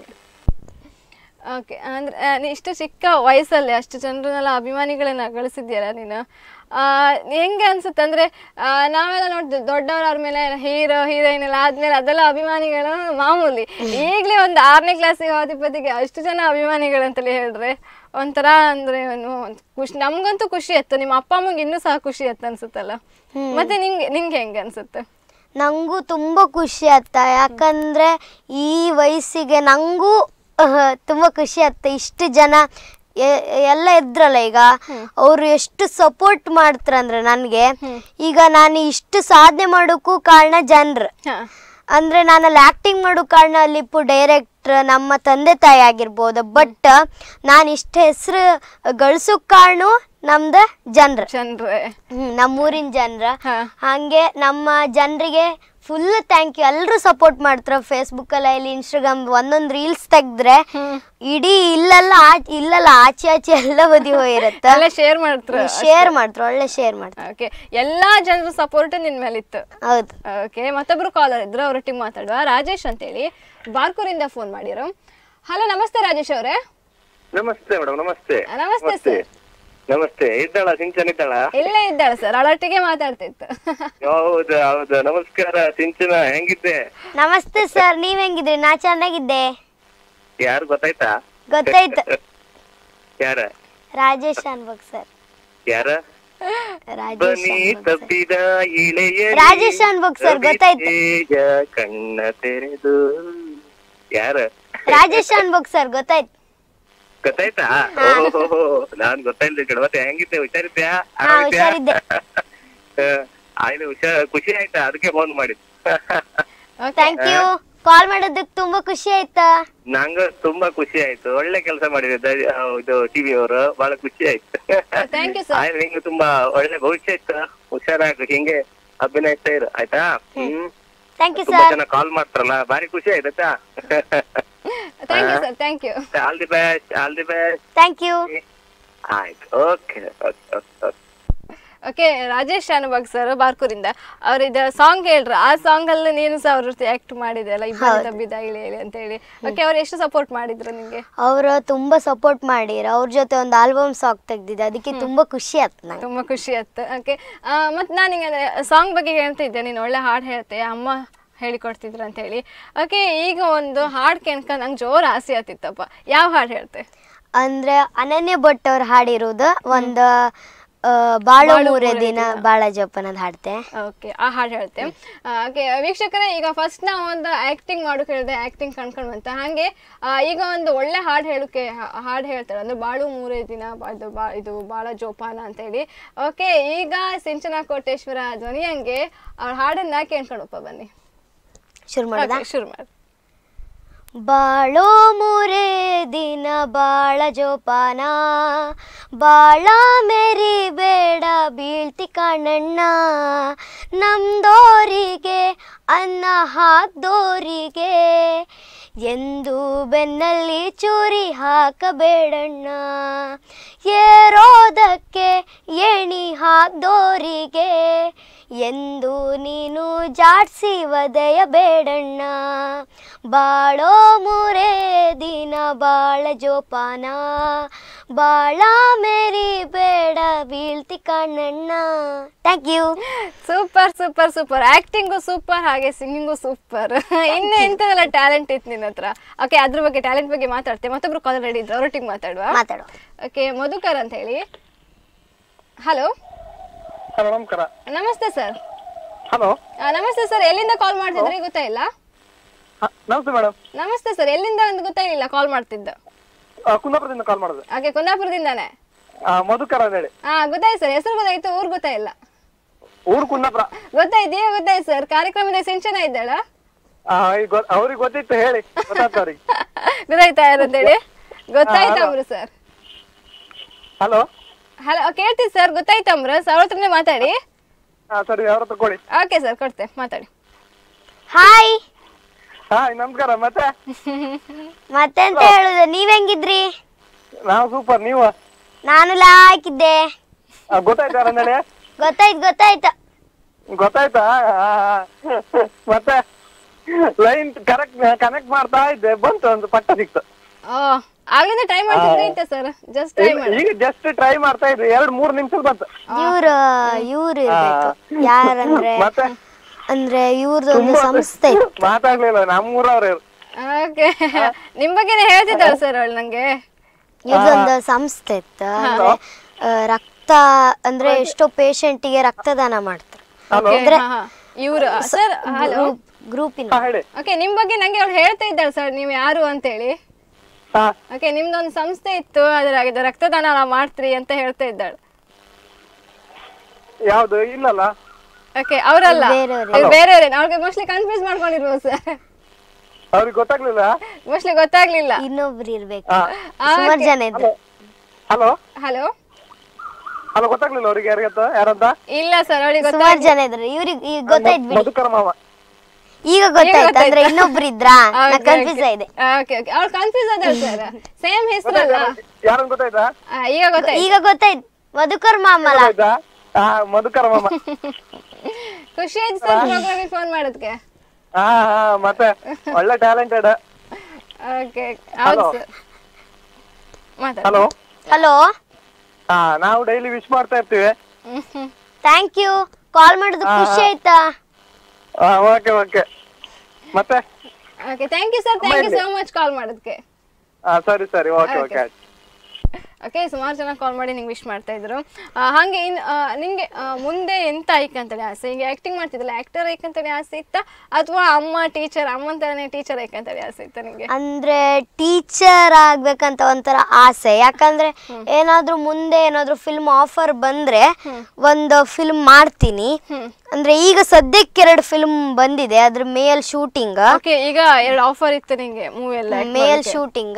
ಓಕೆ ಅಂದ್ರೆ ಆ, ನೀ ಇಷ್ಟು ಚಿಕ್ಕ ವಯಸ್ಸಲ್ಲಿ ಅಷ್ಟು ಜನರನ್ನೆಲ್ಲ ಅಭಿಮಾನಿಗಳನ್ನ ಗಳಿಸಿದ್ಯಲ್ಲ ನೀನು ಆ, ಹೆಂಗೆ ಅನ್ಸುತ್ತೆ ಅಂದ್ರೆ ಆ, ನಾವೆಲ್ಲ ನೋಡ್ತೀವಿ ದೊಡ್ಡವ್ರ ಅವ್ರ ಮೇಲೆ ಹೀರೋ ಹೀರೋಯಿನ್ ಎಲ್ಲ ಆದ್ಮೇಲೆ ಅದೆಲ್ಲ ಅಭಿಮಾನಿಗಳು ಮಾಮೂಲಿ ಈಗಲೇ ಒಂದು ಆರನೇ ಕ್ಲಾಸಿಗೆ ಹೋದಿಪತಿಗೆ ಅಷ್ಟು ಜನ ಅಭಿಮಾನಿಗಳಂತಲೇ ಹೇಳ್ರೆ ಒಂಥರ ಅಂದ್ರೆ ಏನು ಖುಷಿ ನಮ್ಗಂತೂ ಖುಷಿ ಆಯ್ತು ನಿಮ್ಮ ಅಪ್ಪ ಅಮ್ಮಂಗೆ ಇನ್ನೂ ಸಹ ಖುಷಿ ಆಯ್ತು ಅನ್ಸುತ್ತಲ್ಲ ಮತ್ತೆ ನಿಂಗೆ ನಿಂಗೆ ಹೆಂಗೆ ಅನ್ಸುತ್ತೆ ನಂಗೂ ತುಂಬ ಖುಷಿ ಆತ ಯಾಕಂದ್ರೆ ಈ ವಯಸ್ಸಿಗೆ ನಂಗೂ ಅಹ್, ತುಂಬ ಖುಷಿ ಆತ ಇಷ್ಟು ಜನ ಎ- ಎಲ್ಲ ಇದ್ರಲ್ಲ ಈಗ ಅವರು ಎಷ್ಟು ಸಪೋರ್ಟ್ ಮಾಡ್ತಾರಂದ್ರೆ ನನಗೆ ಈಗ ನಾನು ಇಷ್ಟು ಸಾಧನೆ ಮಾಡೋಕ್ಕೂ ಕಾರಣ ಜನರು ಹಾ ಅಂದ್ರೆ ನಾನು ಅಲ್ಲಿ ಆಕ್ಟಿಂಗ್ ಮಾಡೋ ಕಾರಣ ಅಲ್ಲಿ ಡೈರೆಕ್ಟರ್ ನಮ್ಮ ತಂದೆ ತಾಯಿ ಆಗಿರ್ಬೋದು ಬಟ್ ನಾನು ಇಷ್ಟು ಹೆಸರು ಗಳಿಸೋಕ್ ಕಾರಣ ನಮ್ದು ಜನರು ಚಂದ್ರೆ ಹ್ಮ್ ನಮ್ಮೂರಿನ ಜನರ ಹಾ. ಹಂಗೆ ನಮ್ಮ ಜನರಿಗೆ ಫುಲ್ ಥ್ಯಾಂಕ್ ಯು ಎಲ್ಲರೂ ಸಪೋರ್ಟ್ ಮಾಡ್ತಾರೆ ಫೇಸ್ಬುಕ್ ಅಲ್ಲ ಇಲ್ಲಿ ಇನ್ಸ್ಟಾಗ್ರಾಮ್ ಒಂದೊಂದು ರೀಲ್ಸ್ ತೆಗ್ದ್ರೆ ಇಡೀ ಇಲ್ಲೆಲ್ಲ ಆ- ಇಲ್ಲೆಲ್ಲ ಆಚೆ ಆಚೆ ಎಲ್ಲ ಬದಿ ಹೋಗಿರತ್ತ ಎಲ್ಲ ಶೇರ್ ಮಾಡ್ತಾರೆ ಶೇರ್ ಮಾಡ್ತಾರೆ ಒಳ್ಳೆ ಶೇರ್ ಮಾಡ್ತಾರೆ ಓಕೆ ಎಲ್ಲಾ ಜನರ ಸಪೋರ್ಟ್ ನಿನ್ ಮೇಲಿತ್ತು ಹೌದು ಓಕೆ ಮತ್ತೊಬ್ರು ಕಾಲರ್ ಇದ್ರು ಅವರೊಟ್ಟಿಗೆ ಮಾತಾಡುವ ರಾಜೇಶ್ ಅಂತೇಳಿ ಬಾರ್ಕೂರಿಂದ ಫೋನ್ ಮಾಡಿರೋ ಹಲೋ ನಮಸ್ತೆ ರಾಜೇಶ್ ಅವರೇ ನಮಸ್ತೆ ಮೇಡಮ್ ನಮಸ್ತೆ ನಮಸ್ತೆ ಸರ್ ನಮಸ್ತೆ ಇದ್ದಾಳ ಸಿಂಚನ್ ಇದ್ದಾಳ ಇಲ್ಲೇ ಇದ್ದಾಳೆ ಸರ್ ಅವಳೊಟ್ಟಿಗೆ ಮಾತಾಡ್ತಿತ್ತು ಹೌದು ಹೌದು ನಮಸ್ಕಾರ ಸಿಂಚನ ಹೆಂಗಿದ್ದೆ ನಮಸ್ತೆ ಸರ್ ನೀವ್ ಹೆಂಗಿದ್ರಿ ನಾ ಚೆನ್ನಾಗಿದ್ದೆ ಯಾರು ಗೊತ್ತಾಯ್ತಾ ಗೊತ್ತಾಯ್ತು ಯಾರ ರಾಜೇಶ್ ಅನ್ಬೇಕು ಸರ್ ಯಾರ ರಾಜೇಶ್ ಬನ್ನಿ ಅನ್ಬೇಕು sir. ತಪ್ಪಿದ ಇಳೆಯ ರಾಜೇಶ್ ಅನ್ಬೇಕು sir, ಗೊತ್ತಾಯ್ತು. ಕಣ್ಣ ತೆರೆದು ಯಾರ ರಾಜೇಶ್ ಅನ್ಬೇಕು ಸರ್ ಗೊತ್ತಾಯ್ತು ಗೊತ್ತಾಯ್ತಾ ಓಹೋ ನಾನ್ ಗೊತ್ತಾಯ್ತು ಕಣ ಮತ್ತೆ ಹೆಂಗಿದ್ದೆ ಹುಷಾರಿದ್ಯಾ ಹಾ, ಹುಷಾರಿದ್ದೆ. ಆಯ್ತು ಹುಷಾರ್ ಖುಷಿ ಆಯ್ತಾ ಅದಕ್ಕೆ ಫೋನ್ ಮಾಡಿದ್ ಥ್ಯಾಂಕ್ ಯು ಕಾಲ್ ಮಾಡೋದಕ್ಕೆ ತುಂಬಾ ಖುಷಿ ಆಯ್ತಾ ನಂಗ ತುಂಬಾ ಖುಷಿ ಆಯ್ತು ಒಳ್ಳೆ ಕೆಲಸ ಮಾಡಿದೆ ದ- ಆ, ಇದು ಟಿವಿ ಅವರು ಬಹಳ ಖುಷಿ ಆಯ್ತು Thank you, sir. ಆಯ್ತು ನಿಂಗೆ ತುಂಬಾ ಒಳ್ಳೆ ಭವಿಷ್ಯ ಇತ್ತು ಹುಷಾರಾಗು ಹಿಂಗೆ ಅಭಿನಯಿಸ್ತಾ ಇರು ಆಯ್ತಾ ಹ್ಮ್ ಥ್ಯಾಂಕ್ ಯು ತುಂಬಾ ಸರ್ ಜನ ಕಾಲ್ ಮಾಡ್ತಾರಲ್ಲ ಬಾರಿ ಖುಷಿ ಆಯ್ತಾ thank you sir thank you all the best all the best thank you ಆಯ್ತು okay okay okay okay Rajesh Shanubhag sir ಬಾರ್ಕೂರಿಂದ ಅವ್ರಿದ ಸಾಂಗ್ ಹೇಳ್ರು ಆ ಸಾಂಗ್ ಅಲ್ಲಿ ನೀನು ಸಹ ಅವ್ರ ಜೊತೆ ಆಕ್ಟ್ ಮಾಡಿದೆ ಅಲ್ಲ ಇಬ್ಬರು ತಬ್ಬಿದ ಇಳಿ ಇಳಿ ಅಂತ ಹೇಳಿ ಓಕೆ ಅವ್ರು ಎಷ್ಟು ಸಪೋರ್ಟ್ ಮಾಡಿದ್ರು ನಿಂಗೆ ಅವರು ತುಂಬಾ ಸಪೋರ್ಟ್ ಮಾಡಿರ ಅವ್ರ ಜೊತೆ ಒಂದು ಆಲ್ಬಮ್ ಸಾಂಗ್ ತೆಗ್ದಿದ್ದೆ ಅದಕ್ಕೆ ತುಂಬಾ ಖುಷಿ ಆಯ್ತು ನಂಗೆ ತುಂಬಾ ಖುಷಿ ಆಯ್ತು ಓಕೆ ಮತ್ತೆ ನಾನು ಹಿಂಗೆ ಸಾಂಗ್ ಬಗ್ಗೆ ಹೇಳ್ತಿದ್ದೆ ನೀನು ಒಳ್ಳೆ ಹಾಡು ಹೇಳ್ತೆ ಅಮ್ಮ ಹೇಳಿಕೊಡ್ತಿದ್ರು ಅಂತ ಹೇಳಿ ಓಕೆ ಈಗ ಒಂದು ಹಾಡು ಕೇಳ್ಕ ನಂಗೆ ಜೋರ್ ಆಸೆ ಆತಿತ್ತಪ್ಪ ಯಾವ ಹಾಡು ಹೇಳ್ತೆ ಅಂದ್ರೆ ಅನನ್ಯ ಭಟ್ ಅವ್ರು ಹಾಡಿರೋದು ಒಂದು ಆ, ಬಾಳು ಮೂರೇ ದಿನ ಬಾಳ ಜೋಪಾನದ ಹಾಡ್ತೆ ಓಕೆ ಆ ಹಾಡು ಹೇಳ್ತೆ ಓಕೆ ವೀಕ್ಷಕರೇ ಈಗ ಫಸ್ಟ್ ನಾವು ಒಂದು ಆಕ್ಟಿಂಗ್ ಮಾಡೋಕೆ ಹೇಳಿದೆ ಆಕ್ಟಿಂಗ್ ಕಣ್ಕೊಂಡು ಬಂತ ಹಾಗೆ ಆ, ಈಗ ಒಂದು ಒಳ್ಳೆ ಹಾಡು ಹೇಳೋಕೆ ಹಾಡು ಹೇಳ್ತಾಳೆ ಅಂದ್ರೆ ಬಾಳು ಮೂರೇ ದಿನ ಬಾ- ಇದು ಬಾ ಇದು ಬಾಳ ಜೋಪಾನ ಅಂತ ಹೇಳಿ ಓಕೆ ಈಗ ಸಿಂಚನ ಕೋಟೇಶ್ವರ ಧ್ವನಿಯಂಗೆ ಅವ್ರ ಹಾಡನ್ನ ಕೇಳ್ಕೊಂಡಪ್ಪ ಬನ್ನಿ ಶುರು ಮಾಡೋದಾ Okay, ಶುರು ಮಾಡಿ ಬಾಳೋ ಮೂರೇ ದಿನ ಬಾಳ ಜೋಪಾನ ಬಾಳ ಮೇರಿ ಬೇಡ ಬೀಳ್ತಿ ಕಣ್ಣಣ್ಣ ನಮ್ದೋರಿಗೆ ಅನ್ನ ಹಾಕ್ದೋರಿಗೆ ಎಂದು ಬೆನ್ನಲ್ಲಿ ಚೂರಿ ಹಾಕಬೇಡಣ್ಣ ಏರೋದಕ್ಕೆ ಏಣಿ ಹಾಕ್ದೋರಿಗೆ ಎಂದು ನೀನು ಜಾಡ್ಸಿ ವದಯ ಬೇಡಣ್ಣ ಬಾಳೋ ಮೂರೇ ದಿನ ಬಾಳ ಜೋಪಾನ ಬಾಳ ಮೇರಿ ಬೇಡ ಬೀಳ್ತಿ ಕಣ್ಣಣ್ಣ thank you super super super acting super ಹಾಗೆ ಸಿಂಗಿಂಗು ಸೂಪರ್ ಇನ್ನು ಎಂತದೆಲ್ಲ ಟ್ಯಾಲೆಂಟ್ ಇತ್ತು ನಿನ್ನ ಹತ್ರ ಓಕೆ ಅದ್ರ ಬಗ್ಗೆ ಟ್ಯಾಲೆಂಟ್ ಬಗ್ಗೆ ಮಾತಾಡ್ತೆ ಮತ್ತೊಬ್ರು ಕಾಲ್ ರೆಡಿ ಇದ್ರು ಅವರೊಟ್ಟಿಗೆ ಮಾತಾಡುವ ಮಾತಾಡುವ ಓಕೆ ಮಧುಕರ್ ಅಂತ ಹೇಳಿ ಹಲೋ ಹಲೋ ನಮಸ್ಕಾರ ನಮಸ್ತೆ ಸರ್ ಹಲೋ ನಮಸ್ತೆ ಸರ್ ಎಲ್ಲಿಂದ ಕಾಲ್ ಮಾಡ್ತಿದ್ರಿ ಗೊತ್ತಾಯಿಲ್ಲ ನಮಸ್ತೆ ಮೇಡಮ್ ನಮಸ್ತೆ ಸರ್ ಎಲ್ಲಿಂದ ಅಂತ ಗೊತ್ತಾಗಿಲ್ಲ ಕಾಲ್ ಮಾಡ್ತಿದ್ದ ಕುಂದಾಪುರದಿಂದ ಕಾಲ್ ಮಾಡೋದು ಓಕೆ ಕುಂದಾಪುರದಿಂದಾನೆ ಆ, ಮಧುಕರ ಅಂತ ಹೇಳಿ ಹಾ ಗೊತ್ತಾಯ್ತು ಸರ್ ಹೆಸರು ಗೊತ್ತಾಯ್ತು ಊರ್ ಗೊತ್ತಾಯಿಲ್ಲ ಊರು ಕುಂದಾಪುರ ಗೊತ್ತಾಯ್ತು ಗೊತ್ತಾಯ್ತು ಸರ್ ಕಾರ್ಯಕ್ರಮದ ಸಿಂಚನ ಇದ್ದಾಳ ಆ, ಈಗ ಗೊ- ಅವ್ರಿಗೆ ಗೊತ್ತಿತ್ತು ಹೇಳಿ ಗೊತ್ತಾಯ್ತು ಅವ್ರಿಗೆ ಗೊತ್ತಾಯ್ತಾ ಯಾರು ಅಂತೇಳಿ ಗೊತ್ತಾಯ್ತು ಅಮ್ರು ಸರ್ ಹಲೋ ಹಲೋ ಕೇಳ್ತೀವಿ ಸರ್ ಗೊತ್ತಾಯ್ತು ಅಮ್ರು ಸರ್ ಅವ್ರ ಹತ್ರನೇ ಮಾತಾಡಿ ಹಾ ಸರಿ ಅವ್ರ ಹತ್ರ ಕೊಡಿ ಓಕೆ ಸರ್ ಕೊಡ್ತೆ ಮಾತಾಡಿ ಹಾಯ್ ಹಾ ನಮಸ್ಕಾರ ಮತ್ತೆ ಮತ್ತೆಂತ ಹೇಳುದು ನೀವ್ ಹೆಂಗಿದ್ರಿ ನಾವು ಸೂಪರ್ ನೀವು ನಾನು ಲಾಕಿದ್ದೆ ಆ, ಗೊತ್ತಾಯ್ತು ಯಾರಂದೇಳಿ ಗೊತ್ತಾಯ್ತು ಗೊತ್ತಾಯ್ತು ಗೊತ್ತಾಯ್ತಾ ಆ, ಮತ್ತೆ ಲೈನ್ ಕರೆಕ್ಟ್ ಕನೆಕ್ಟ್ ಮಾಡ್ತಾ ಇದ್ದೆ ಬಂತು ಒಂದು ಪಟ್ಟ ಸಿಕ್ತು ಓ ಆಗ್ಲಿಂದ ಟ್ರೈ ಮಾಡ್ತಿದ್ರೆ ಇತ್ತ ಸರ್ ಜಸ್ಟ್ ಟ್ರೈ ಮಾಡಿ ಈಗ ಜಸ್ಟ್ ಟ್ರೈ ಮಾಡ್ತಾ ಇದ್ದೆ ಎರಡ್ ಮೂರ್ ನಿಮಿಷ ಬಂತು ಇವ್ರ ಇವ್ರು ಇರ್ಬೇಕು ಯಾರಂದ್ರೆ ಮತ್ತೆ ಅಂದ್ರೆ ಇವ್ರದ್ದು ಒಂದು ಸಂಸ್ಥೆ ಇತ್ತು. ಮಾತಾಡ್ಲಿಲ್ಲ ನಮ್ಮೂರವ್ರೆ ಓಕೆ ನಿಮ್ ಬಗ್ಗೆನೇ ಹೇಳ್ತಿದ್ದಳು ಸರ್ ಅವಳು ನಂಗೆ ಇವ್ರದೊಂದು ಸಂಸ್ಥೆ ಇತ್ತು ಅಂದ್ರೆ ಆ, ರಕ್ತ ಅಂದ್ರೆ ಎಷ್ಟೋ ಪೇಷಂಟಿಗೆ ರಕ್ತದಾನ ಮಾಡ್ತಾರೆ Okay, ಹಾ, ಹಾ. ಇವ್ರು ಸರ್ ಹಲೋ ಗ್ರೂಪಿನ ಹಾ, ಹೇಳಿ ಓಕೆ ನಿಮ್ ಬಗ್ಗೆ ನಂಗೆ ಅವ್ಳು ಹೇಳ್ತಾ ಇದ್ದಾಳೆ ಸರ್ ನೀವು ಯಾರು ಅಂತ ಹೇಳಿ ಹಾ ಓಕೆ ನಿಮ್ದೊಂದು ಸಂಸ್ಥೆ ಇತ್ತು ಅದ್ರ ಇದು ರಕ್ತದಾನ ಎಲ್ಲ ಮಾಡ್ತೀರಿ ಅಂತ ಹೇಳ್ತಾ ಇದ್ದಾಳೆ ಯಾವ್ದು ಇಲ್ಲಲ್ಲ ಓಕೆ ಅವರಲ್ಲ ಬೇರೆಯವ್ರೇ. ಬೇರೆಯವರೇ ಅವ್ರಿಗೆ ಮೋಸ್ಟ್ಲಿ ಕನ್ಫ್ಯೂಸ್ ಮಾಡ್ಕೊಂಡಿರ್ಬೋದು ಸರ್ ಅವ್ರಿಗೆ ಗೊತ್ತಾಗ್ಲಿಲ್ಲ ಮೋಸ್ಟ್ಲಿ ಗೊತ್ತಾಗ್ಲಿಲ್ಲ ಇನ್ನೊಬ್ರು ಇರ್ಬೇಕು ಹಾ ಸುಮಾರು ಜನ ಇದ್ರು ಹಲೋ ಹಲೋ ಹಲೋ ಗೊತ್ತಾಗ್ಲಿಲ್ಲ ಅವ್ರಿಗೆ ಯಾರಿಗತ್ತ ಯಾರಂತ ಇಲ್ಲ ಸರ್ ಅವಳಿಗೆ ಸುಮಾರು ಜನ ಇದ್ರು ಇವ್ರಿಗೆ ಈಗ ಗೊತ್ತಾಯ್ತು ಬಿಡಿ ಮಧುಕರ ಮಾವ ಈಗ ಗೊತ್ತಾಯ್ತು ಅಂದ್ರೆ ಇನ್ನೊಬ್ರು ಇದ್ರಾ ಕನ್ಫ್ಯೂಸ್ ಆಗಿದೆ ಓಕೆ ಓಕೆ ಅವ್ಳು ಕನ್ಫ್ಯೂಸ್ ಆದಳು ಸರ್ ಸೇಮ್ ಹೆಸರಲ್ಲ ಯಾರಂತ ಗೊತ್ತಾಯ್ತಾ ಆ, ಈಗ ಗೊತ್ತಾಯ್ತು ಈಗ ಗೊತ್ತಾಯ್ತು ಮಧುಕರ್ ಮಾಮಲ ಗೊತ್ತಾಯ್ತಾ ಹಾ ಮಧುಕರ ಮಾಮ ಖುಷಿ ಆಯ್ತು ಸರ್ ಪ್ರೋಗ್ರಾಮಿಗೆ ಫೋನ್ ಮಾಡೋದಕ್ಕೆ ಹಾ ಹಾ ಮತ್ತೆ ಒಳ್ಳೆ ಟ್ಯಾಲೆಂಟೆಡ್ ಓಕೆ ಹೌದು ಸರ್ ಮಾತಾಡಿ ಹಲೋ ಹಲೋ ಹಾ ನಾವು ಡೈಲಿ ವಿಶ್ ಮಾಡ್ತಾ ಇರ್ತೀವಿ ಥ್ಯಾಂಕ್ ಯು ಕಾಲ್ ಮಾಡೋದು ಖುಷಿ ಆಯ್ತಾ ಹಾ ಓಕೆ ಓಕೆ ಮತ್ತೆ okay thank you sir thank you so much call ಮಾಡೋದಕ್ಕೆ ಹಾ ಸರಿ ಸರಿ ಓಕೆ ಓಕೆ ಆಯ್ತು ಓಕೆ ಸುಮಾರು ಜನ ಕಾಲ್ ಮಾಡಿ ನಿಂಗೆ ವಿಶ್ ಮಾಡ್ತಾ ಇದ್ರು ಆ, ಹಾಗೆ ಇನ್ ಆ, ನಿಂಗೆ ಆ, ಮುಂದೆ ಎಂತ ಆಯ್ಕಂತೇಳಿ ಆಸೆ ಹಿಂಗೆ ಆಕ್ಟಿಂಗ್ ಮಾಡ್ತಿದ್ದಲ್ಲ ಆಕ್ಟರ್ ಆಯ್ಕಂತೇಳಿ ಆಸೆ ಇತ್ತ ಅಥವಾ ಅಮ್ಮ ಟೀಚರ್ ಅಮ್ಮನ ಥರನೇ ಟೀಚರ್ ಆಯ್ಕಂತೇಳಿ ಆಸೆ ಇತ್ತ ನಿಂಗೆ ಅಂದ್ರೆ ಟೀಚರ್ ಆಗ್ಬೇಕಂತ ಒಂಥರ ಆಸೆ ಯಾಕಂದ್ರೆ ಏನಾದ್ರೂ ಮುಂದೆ ಏನಾದ್ರೂ ಫಿಲ್ಮ್ ಆಫರ್ ಬಂದ್ರೆ ಒಂದು ಫಿಲ್ಮ್ ಮಾಡ್ತೀನಿ ಅಂದ್ರೆ ಈಗ ಸದ್ಯಕ್ಕೆ ಎರಡು ಫಿಲ್ಮ್ ಬಂದಿದೆ ಅದ್ರ ಮೇಲ್ ಶೂಟಿಂಗ್ ಓಕೆ ಈಗ ಎರಡು ಆಫರ್ ಇತ್ತು ನಿಂಗೆ ಮೂವಿ ಎಲ್ಲ act ಮೇಲ್ ಮಾಡೋಕೆ. ಶೂಟಿಂಗ್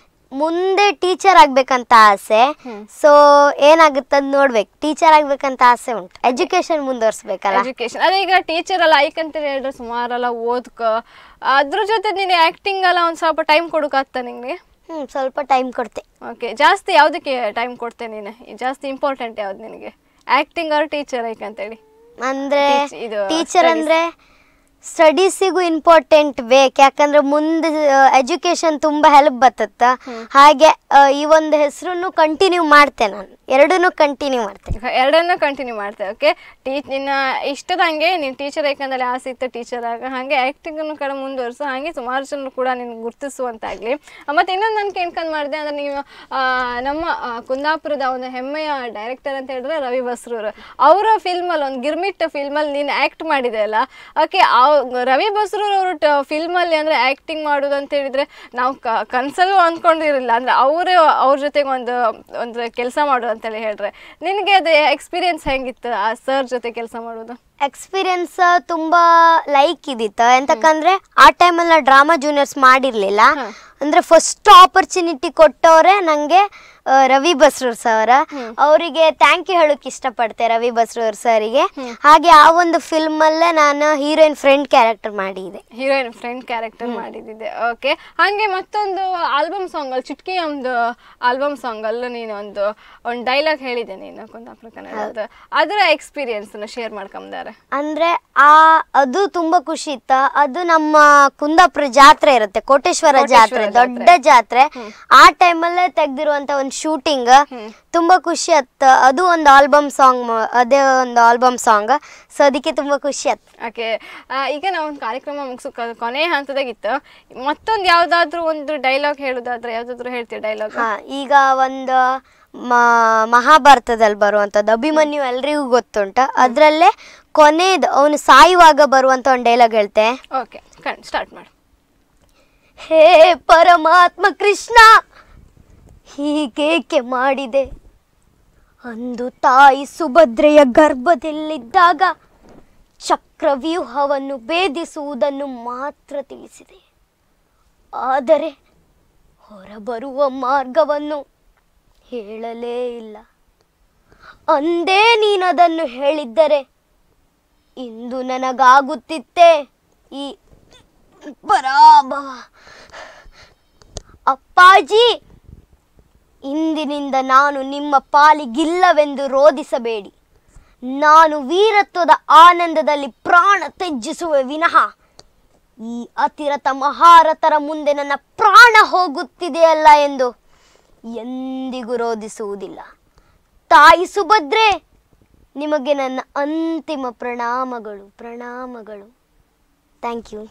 ಮುಂದೆ ಟೀಚರ್ ಆಗ್ಬೇಕಂತ ಆಸೆ ಸೊ ಏನಾಗುತ್ತದ್ ನೋಡ್ಬೇಕು ಟೀಚರ್ ಆಗ್ಬೇಕಂತ ಆಸೆ ಉಂಟು ಎಜುಕೇಶನ್ ಮುಂದುವರ್ಸ್ಬೇಕಲ್ಲ ಎಜುಕೇಶನ್ ಅದೇ ಈಗ ಟೀಚರ್ ಎಲ್ಲ ಐಕಂತ ಹೇಳಿದ್ರೆ ಸುಮಾರೆಲ್ಲ ಓದ್ಕ ಅದ್ರ ಜೊತೆ ನೀನು ಆಕ್ಟಿಂಗ್ ಎಲ್ಲ ಒಂದ್ ಸ್ವಲ್ಪ ಟೈಮ್ ಕೊಡೋಕಾಗ್ತ ನಿಂಗೆ ಹ್ಮ್ ಸ್ವಲ್ಪ ಟೈಮ್ ಕೊಡ್ತೆ ಓಕೆ ಜಾಸ್ತಿ ಯಾವುದಕ್ಕೆ ಟೈಮ್ ಕೊಡ್ತೆ ನೀನು ಜಾಸ್ತಿ ಇಂಪಾರ್ಟೆಂಟ್ ಯಾವ್ದು ನಿನಗೆ ಆಕ್ಟಿಂಗ್ ಆರ್ ಟೀಚರ್ ಐಕಂತೇಳಿ ಅಂದ್ರೆ Teach- ಇದು ಟೀಚರ್ studies. ಅಂದ್ರೆ ಸ್ಟಡೀಸಿಗೂ ಇಂಪಾರ್ಟೆಂಟ್ ಬೇಕು ಯಾಕಂದ್ರೆ ಮುಂದೆ ಎಜುಕೇಶನ್ ತುಂಬಾ ಹೆಲ್ಪ್ ಬರ್ತತ್ತ ಹಾಗೆ ಆ, ಈ ಒಂದು ಹೆಸರನ್ನು ಕಂಟಿನ್ಯೂ ಮಾಡ್ತೆ ನಾನು ಎರಡನ್ನೂ ಕಂಟಿನ್ಯೂ ಮಾಡ್ತೆ ಎರಡನ್ನೂ ಕಂಟಿನ್ಯೂ ಮಾಡ್ತೇವೆ ಓಕೆ ಟೀಚ್ ನಿನ್ನ ಇಷ್ಟದಂಗೆ ನೀನು ಟೀಚರ್ ಯಾಕಂದ್ರೆ ಆಸೆ ಇತ್ತು ಟೀಚರ್ ಆಗ ಹಾಗೆ ಆ್ಯಕ್ಟಿಂಗನ್ನು ಕಡೆ ಮುಂದುವರಿಸು ಹಾಗೆ ಸುಮಾರು ಜನರು ಕೂಡ ನಿನ್ಗೆ ಗುರ್ತಿಸುವಂತಾಗಲಿ ಮತ್ತು ಇನ್ನೊಂದು ನಾನು ಕೇಳ್ಕೊಂಡು ಮಾಡಿದೆ ಅಂದರೆ ನೀವು ಆ, ನಮ್ಮ ಆ, ಕುಂದಾಪುರದ ಒಂದು ಹೆಮ್ಮೆಯ ಡೈರೆಕ್ಟರ್ ಅಂತ ಹೇಳಿದ್ರೆ ರವಿ ಬಸ್ರೂರು ಅವರ ಫಿಲ್ಮಲ್ಲಿ ಒಂದು ಗಿರ್ಮಿಟ್ ಫಿಲ್ಮಲ್ಲಿ ನೀನು ಆ್ಯಕ್ಟ್ ಮಾಡಿದೆ ಅಲ್ಲ ಓಕೆ ರವಿ ಬಸ್ರೂರ್ ಅವರು ಫಿಲ್ಮಲ್ಲಿ ಅಂದರೆ ಆ್ಯಕ್ಟಿಂಗ್ ಮಾಡೋದು ಅಂತ ಹೇಳಿದರೆ ನಾವು ಕ ಕನಸಲ್ಲೂ ಅಂದ್ಕೊಂಡಿರಲಿಲ್ಲ ಅಂದರೆ ಅವರೇ ಅವ್ರ ಜೊತೆಗೆ ಒಂದು ಒಂದು ಕೆಲಸ ಮಾಡೋದು ಅಂತೇಳಿ ಹೇಳ್ರೆ ನಿನಗೆ ಅದು ಎಕ್ಸ್ಪೀರಿಯನ್ಸ್ ಹೆಂಗಿತ್ತು ಆ ಸರ್ ಜೊತೆ ಕೆಲಸ ಮಾಡೋದು ಎಕ್ಸ್ಪೀರಿಯನ್ಸ್ ತುಂಬಾ ಲೈಕ್ ಇದಿತ್ತು ಎಂತಕ್ಕಂದ್ರೆ ಆ ಟೈಮಲ್ಲಿ ಡ್ರಾಮಾ ಜೂನಿಯರ್ಸ್ ಮಾಡಿರ್ಲಿಲ್ಲ ಅಂದ್ರೆ ಫಸ್ಟ್ ಆಪರ್ಚುನಿಟಿ ಕೊಟ್ಟವ್ರೆ ನಂಗೆ ಆ, ರವಿ ಬಸ್ರೂರ್ ಸರ್ ಅವರಿಗೆ ಥ್ಯಾಂಕ್ ಯು ಹೇಳಕ್ ಇಷ್ಟಪಡ್ತೆ ರವಿ ಬಸ್ರೂರ್ ಸರಿಗೆ ಹಾಗೆ ಆ ಒಂದು ಫಿಲ್ಮ್ ಅಲ್ಲೇ ನಾನು ಹೀರೋಯಿನ್ ಫ್ರೆಂಡ್ ಕ್ಯಾರೆಕ್ಟರ್ ಮಾಡಿದೆ ಹೀರೋಯಿನ್ ಫ್ರೆಂಡ್ ಕ್ಯಾರೆಕ್ಟರ್ ಮಾಡಿದ್ದೆ ಓಕೆ ಹಾಗೆ ಮತ್ತೊಂದು ಆಲ್ಬಮ್ ಸಾಂಗ್ ಅಲ್ಲಿ ಚುಟ್ಕಿ ಒಂದು ಆಲ್ಬಮ್ ಸಾಂಗ್ ಅಲ್ಲೂ ನೀನು ಒಂದು ಒಂದು ಡೈಲಾಗ್ ಹೇಳಿದೆ ನೀನು ಕುಂದಾಪುರ ಕನ್ನಡದ ಅದರ ಎಕ್ಸ್ಪೀರಿಯನ್ಸ್ ಶೇರ್ ಮಾಡ್ಕೊಂಬಾರೆ ಅಂದ್ರೆ ಆ ಅದು ತುಂಬಾ ಖುಷಿ ಇತ್ತ ಅದು ನಮ್ಮ ಕುಂದಾಪುರ ಜಾತ್ರೆ ಇರುತ್ತೆ ಕೋಟೇಶ್ವರ ಜಾತ್ರೆ ದೊಡ್ಡ ಜಾತ್ರೆ ಆ ಟೈಮಲ್ಲೇ ತೆಗ್ದಿರುವಂತ ಒಂದು ಶೂಟಿಂಗ್ ತುಂಬಾ ಖುಷಿ ಆತ್ತ ಅದು ಒಂದು ಆಲ್ಬಮ್ ಸಾಂಗ್ ಅದೇ ಒಂದು ಆಲ್ಬಮ್ ಸಾಂಗ್ ಸೊ ಅದಕ್ಕೆ ತುಂಬಾ ಖುಷಿ ಆತ್ ಓಕೆ ಈಗ ನಾವು ಒಂದು ಕಾರ್ಯಕ್ರಮ ಮುಗಿಸೋ ಕೊನೆ ಹಂತದಾಗಿತ್ತು ಮತ್ತೊಂದು ಯಾವ್ದಾದ್ರು ಒಂದು ಡೈಲಾಗ್ ಹೇಳೋದಾದ್ರೆ ಯಾವ್ದಾದ್ರು ಹೇಳ್ತೀವಿ ಡೈಲಾಗ್ ಹಾ ಈಗ ಒಂದು ಮ- ಮಹಾಭಾರತದಲ್ಲಿ ಬರುವಂಥದ್ದು ಅಭಿಮನ್ಯು ಎಲ್ರಿಗೂ ಗೊತ್ತುಂಟ ಅದ್ರಲ್ಲೇ ಕೊನೆದು ಅವನು ಸಾಯುವಾಗ ಬರುವಂತ ಒಂದು ಡೈಲಾಗ್ ಹೇಳ್ತೆ ಓಕೆ ಕಣ್ ಸ್ಟಾರ್ಟ್ ಮಾಡು ಹೇ ಪರಮಾತ್ಮ ಕೃಷ್ಣ ಹೀಗೇಕೆ ಮಾಡಿದೆ ಅಂದು ತಾಯಿ ಸುಭದ್ರೆಯ ಗರ್ಭದಲ್ಲಿದ್ದಾಗ ಚಕ್ರವ್ಯೂಹವನ್ನು ಭೇದಿಸುವುದನ್ನು ಮಾತ್ರ ತಿಳಿಸಿದೆ ಆದರೆ ಹೊರಬರುವ ಮಾರ್ಗವನ್ನು ಹೇಳಲೇ ಇಲ್ಲ ಅಂದೇ ನೀನದನ್ನು ಹೇಳಿದ್ದರೆ ಇಂದು ನನಗಾಗುತ್ತಿತ್ತೆ ಈ ಪರಾಭವ ಅಪ್ಪಾಜಿ ಇಂದಿನಿಂದ ನಾನು ನಿಮ್ಮ ಪಾಲಿಗಿಲ್ಲವೆಂದು ರೋಧಿಸಬೇಡಿ ನಾನು ವೀರತ್ವದ ಆನಂದದಲ್ಲಿ ಪ್ರಾಣ ತ್ಯಜಿಸುವೆ ವಿನಃ ಈ ಅತಿರಥ ಮಹಾರಥರ ಮುಂದೆ ನನ್ನ ಪ್ರಾಣ ಹೋಗುತ್ತಿದೆಯಲ್ಲ ಎಂದು ಎಂದಿಗೂ ರೋಧಿಸುವುದಿಲ್ಲ ತಾಯಿ ಸುಭದ್ರೆ ನಿಮಗೆ ನನ್ನ ಅಂತಿಮ ಪ್ರಣಾಮಗಳು ಪ್ರಣಾಮಗಳು ಥ್ಯಾಂಕ್ ಯು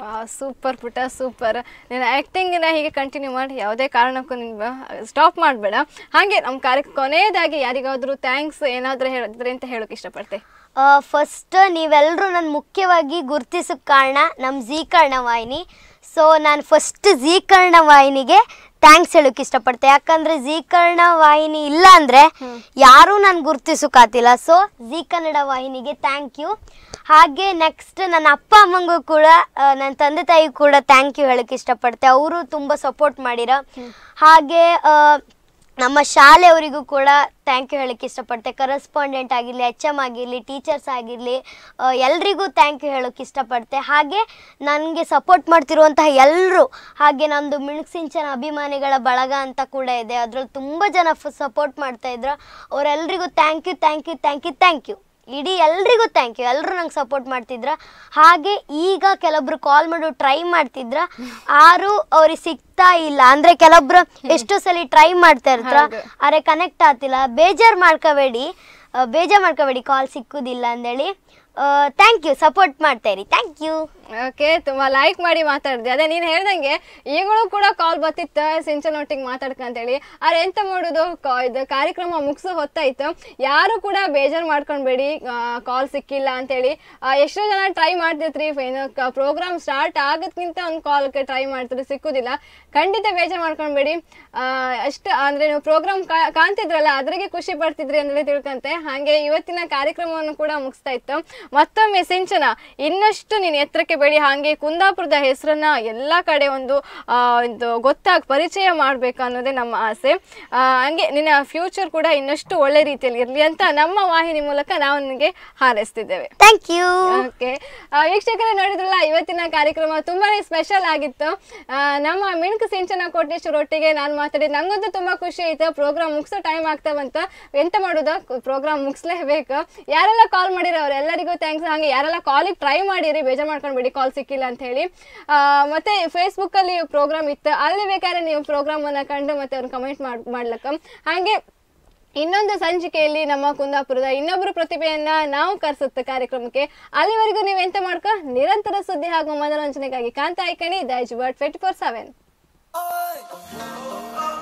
ಸೂಪರ್ ಪುಟ ಸೂಪರ್ ನೀನು ಆ್ಯಕ್ಟಿಂಗನ್ನ ಹೀಗೆ ಕಂಟಿನ್ಯೂ ಮಾಡಿ ಯಾವುದೇ ಕಾರಣಕ್ಕೂ ನೀವು ಸ್ಟಾಪ್ ಮಾಡಬೇಡ ಹಾಗೆ ನಮ್ಮ ಕಾರ್ಯಕ್ಕೆ ಕೊನೆಯದಾಗಿ ಯಾರಿಗಾದ್ರೂ ಥ್ಯಾಂಕ್ಸ್ ಏನಾದರೂ ಹೇಳಿದ್ರೆ ಅಂತ ಹೇಳೋಕೆ ಇಷ್ಟಪಡ್ತೆ ಫಸ್ಟ್ ನೀವೆಲ್ಲರೂ ನನ್ನ ಮುಖ್ಯವಾಗಿ ಗುರ್ತಿಸೋಕ್ಕೆ ಕಾರಣ ನಮ್ಮ ಜೀ ಕರ್ಣ ವಾಹಿನಿ ಸೊ ನಾನು ಫಸ್ಟ್ ಜೀ ಕರ್ಣ ವಾಹಿನಿಗೆ ಥ್ಯಾಂಕ್ಸ್ ಹೇಳೋಕೆ ಇಷ್ಟಪಡ್ತೆ ಯಾಕಂದರೆ ಜೀ ಕರ್ಣ ವಾಹಿನಿ ಇಲ್ಲ ಅಂದರೆ ಯಾರೂ ನಾನು ಗುರ್ತಿಸೋಕ್ಕಾತಿಲ್ಲ ಸೊ ಜೀ ಕನ್ನಡ ವಾಹಿನಿಗೆ ಥ್ಯಾಂಕ್ ಯು ಹಾಗೆ ನೆಕ್ಸ್ಟ್ ನನ್ನ ಅಪ್ಪ ಅಮ್ಮಂಗೂ ಕೂಡ ಆ, ನನ್ನ ತಂದೆ ತಾಯಿಗೂ ಕೂಡ ಥ್ಯಾಂಕ್ ಯು ಹೇಳೋಕೆ ಇಷ್ಟಪಡ್ತೆ ಅವರು ತುಂಬ ಸಪೋರ್ಟ್ ಮಾಡಿರೋ ಹಾಗೆ ಆ, ನಮ್ಮ ಶಾಲೆಯವರಿಗೂ ಕೂಡ ಥ್ಯಾಂಕ್ ಯು ಹೇಳಕ್ಕೆ ಇಷ್ಟಪಡ್ತೆ ಕರೆಸ್ಪಾಂಡೆಂಟ್ ಆಗಿರಲಿ ಎಚ್ ಎಮ್ ಆಗಿರಲಿ ಟೀಚರ್ಸ್ ಆಗಿರಲಿ ಎಲ್ರಿಗೂ ಥ್ಯಾಂಕ್ ಯು ಹೇಳೋಕ್ಕೆ ಇಷ್ಟಪಡ್ತೆ ಹಾಗೆ ನನಗೆ ಸಪೋರ್ಟ್ ಮಾಡ್ತಿರುವಂತಹ ಎಲ್ಲರೂ ಹಾಗೆ ನಮ್ಮದು ಮಿಣುಕ್ಸಿಂಚನ ಅಭಿಮಾನಿಗಳ ಬಳಗ ಅಂತ ಕೂಡ ಇದೆ ಅದರಲ್ಲಿ ತುಂಬ ಜನ ಸಪೋರ್ಟ್ ಮಾಡ್ತಾ ಇದ್ರು ಅವರೆಲ್ಲರಿಗೂ thank you thank you thank you thank you ಇಡೀ ಎಲ್ರಿಗೂ ಥ್ಯಾಂಕ್ ಯು ಎಲ್ಲರೂ ನಂಗೆ ಸಪೋರ್ಟ್ ಮಾಡ್ತಿದ್ರ ಹಾಗೆ ಈಗ ಕೆಲವೊಬ್ರು ಕಾಲ್ ಮಾಡೋ ಟ್ರೈ ಮಾಡ್ತಿದ್ರ ಆರು ಅವ್ರಿಗೆ ಸಿಗ್ತಾ ಇಲ್ಲ ಅಂದ್ರೆ ಕೆಲವೊಬ್ರು ಎಷ್ಟೋ ಸಲ ಟ್ರೈ ಮಾಡ್ತಾ ಇರ್ತಾರ ಹೌದು. ಅರೆ ಕನೆಕ್ಟ್ ಆಗ್ತಿಲ್ಲ ಬೇಜಾರ್ ಮಾಡ್ಕೋಬೇಡಿ ಆ, ಬೇಜಾರ್ ಮಾಡ್ಕೋಬೇಡಿ ಕಾಲ್ ಸಿಕ್ಕುದಿಲ್ಲ ಅಂದೇಳಿ ಥ್ಯಾಂಕ್ ಯು ಸಪೋರ್ಟ್ ಮಾಡ್ತಾ ಇರಿ ಥ್ಯಾಂಕ್ ಯು ಓಕೆ ತುಂಬಾ ಲೈಕ್ ಮಾಡಿ ಮಾತಾಡಿದೆ ಅದೇ ನೀನು ಹೇಳ್ದಂಗೆ ಈಗಲೂ ಕೂಡ ಕಾಲ್ ಬರ್ತಿತ್ತು ಸಿಂಚನೊಟ್ಟಿಗೆ ಮಾತಾಡ್ಕಂತೇಳಿ ಆದ್ರೆ ಎಂತ ಮಾಡೋದು ಕಾ- ಇದು ಕಾರ್ಯಕ್ರಮ ಮುಗಿಸೋ ಹೊತ್ತಾಯ್ತು ಯಾರು ಕೂಡ ಬೇಜಾರು ಮಾಡ್ಕೊಳ್ಬೇಡಿ ಕಾಲ್ ಸಿಕ್ಕಿಲ್ಲ ಅಂತೇಳಿ ಆ, ಎಷ್ಟೋ ಜನ ಟ್ರೈ ಮಾಡ್ತಿರ್ತೀರಿ ಏನು ಪ್ರೋಗ್ರಾಮ್ ಸ್ಟಾರ್ಟ್ ಆಗೋದ್ಕಿಂತ ಒಂದು ಕಾಲ್ಗೆ ಟ್ರೈ ಮಾಡ್ತೀರಿ ಸಿಕ್ಕುದಿಲ್ಲ ಖಂಡಿತ ಬೇಜಾರು ಮಾಡ್ಕೊಳ್ಬೇಡಿ ಅಷ್ಟು ಅಂದ್ರೆ ನೀವು ಪ್ರೋಗ್ರಾಮ್ ಕಾಣ್ತಿದ್ರಲ್ಲ ಅದ್ರಿಗೆ ಖುಷಿ ಪಡ್ತಿದ್ರಿ ಅಂದ್ರೆ ತಿಳ್ಕಂತೆ ಹಾಗೆ ಇವತ್ತಿನ ಕಾರ್ಯಕ್ರಮವನ್ನು ಕೂಡ ಮುಗಿಸ್ತಾ ಇತ್ತು ಮತ್ತೊಮ್ಮೆ ಸಿಂಚನ ಇನ್ನಷ್ಟು ನೀನು ಎತ್ತರಕ್ಕೆ ಬೆಳಿ ಹಾಗೆ ಕುಂದಾಪುರದ ಹೆಸರನ್ನ ಎಲ್ಲಾ ಕಡೆ ಒಂದು ಆ, ಒಂದು ಗೊತ್ತಾಗ ಪರಿಚಯ ಮಾಡ್ಬೇಕು ಅನ್ನೋದೇ ನಮ್ಮ ಆಸೆ ಆ, ಹಂಗೆ ನಿನ್ನ ಫ್ಯೂಚರ್ ಕೂಡ ಇನ್ನಷ್ಟು ಒಳ್ಳೆ ರೀತಿಯಲ್ಲಿ ಇರ್ಲಿ ಅಂತ ನಮ್ಮ ವಾಹಿನಿ ಮೂಲಕ ನಾವು ನಿನಗೆ ಹಾರೈಸ್ತಿದ್ದೇವೆ ಥ್ಯಾಂಕ್ ಯು ಓಕೆ ವೀಕ್ಷಕರೇ ನೋಡಿದ್ರಲ್ಲ ಇವತ್ತಿನ ಕಾರ್ಯಕ್ರಮ ತುಂಬಾನೇ ಸ್ಪೆಷಲ್ ಆಗಿತ್ತು ಆ, ನಮ್ಮ ಮಿಣುಕು ಸಿಂಚನ ಕೋಟೇಶ್ವರ ಒಟ್ಟಿಗೆ ನಾನು ಮಾತಾಡಿ ನಂಗಂತೂ ತುಂಬಾ ಖುಷಿ ಆಯ್ತು ಪ್ರೋಗ್ರಾಮ್ ಮುಗಿಸೋ ಟೈಮ್ ಆಗ್ತಾ ಬಂತ ಎಂತ ಮಾಡೋದು ಪ್ರೋಗ್ರಾಮ್ ಮುಗಿಸ್ಲೇಬೇಕು ಯಾರೆಲ್ಲ ಕಾಲ್ ಮಾಡಿರೋ ಅವರೆಲ್ಲರಿಗೂ ಥ್ಯಾಂಕ್ಸ್ ಹಾಗೆ ಯಾರೆಲ್ಲ ಕಾಲಿಗೆ ಟ್ರೈ ಮಾಡಿರಿ ಬೇಜಾರು ಮಾಡ್ಕೊಂಡ್ಬಿಡಿ ಕಾಲ್ ಸಿಕ್ಕಿಲ್ಲ ಅಂತ ಹೇಳಿ ಆ, ಮತ್ತೆ ಫೇಸ್ಬುಕ್ ಅಲ್ಲಿ ಪ್ರೋಗ್ರಾಮ್ ಇತ್ತು ಅಲ್ಲಿ ಬೇಕಾದ್ರೆ ನೀವು ಪ್ರೋಗ್ರಾಮ್ ಅನ್ನ ಕಂಡು ಮತ್ತೆ ಅವ್ರನ್ನ ಕಮೆಂಟ್ ಮಾಡ್ ಮಾಡ್ಲಕ್ಕ ಹಾಗೆ ಇನ್ನೊಂದು ಸಂಚಿಕೆಯಲ್ಲಿ ನಮ್ಮ ಕುಂದಾಪುರದ ಇನ್ನೊಬ್ಬರು ಪ್ರತಿಭೆಯನ್ನ ನಾವು ಕರೆಸುತ್ತೆ ಕಾರ್ಯಕ್ರಮಕ್ಕೆ ಅಲ್ಲಿವರೆಗೂ ನೀವು ಎಂತ ಮಾಡ್ಕೊ ನಿರಂತರ ಸುದ್ದಿ ಹಾಗೂ ಮನೋರಂಜನೆಗಾಗಿ ಕಾಂತ ಐಕಣಿ Daijiworld twenty four seven Oh,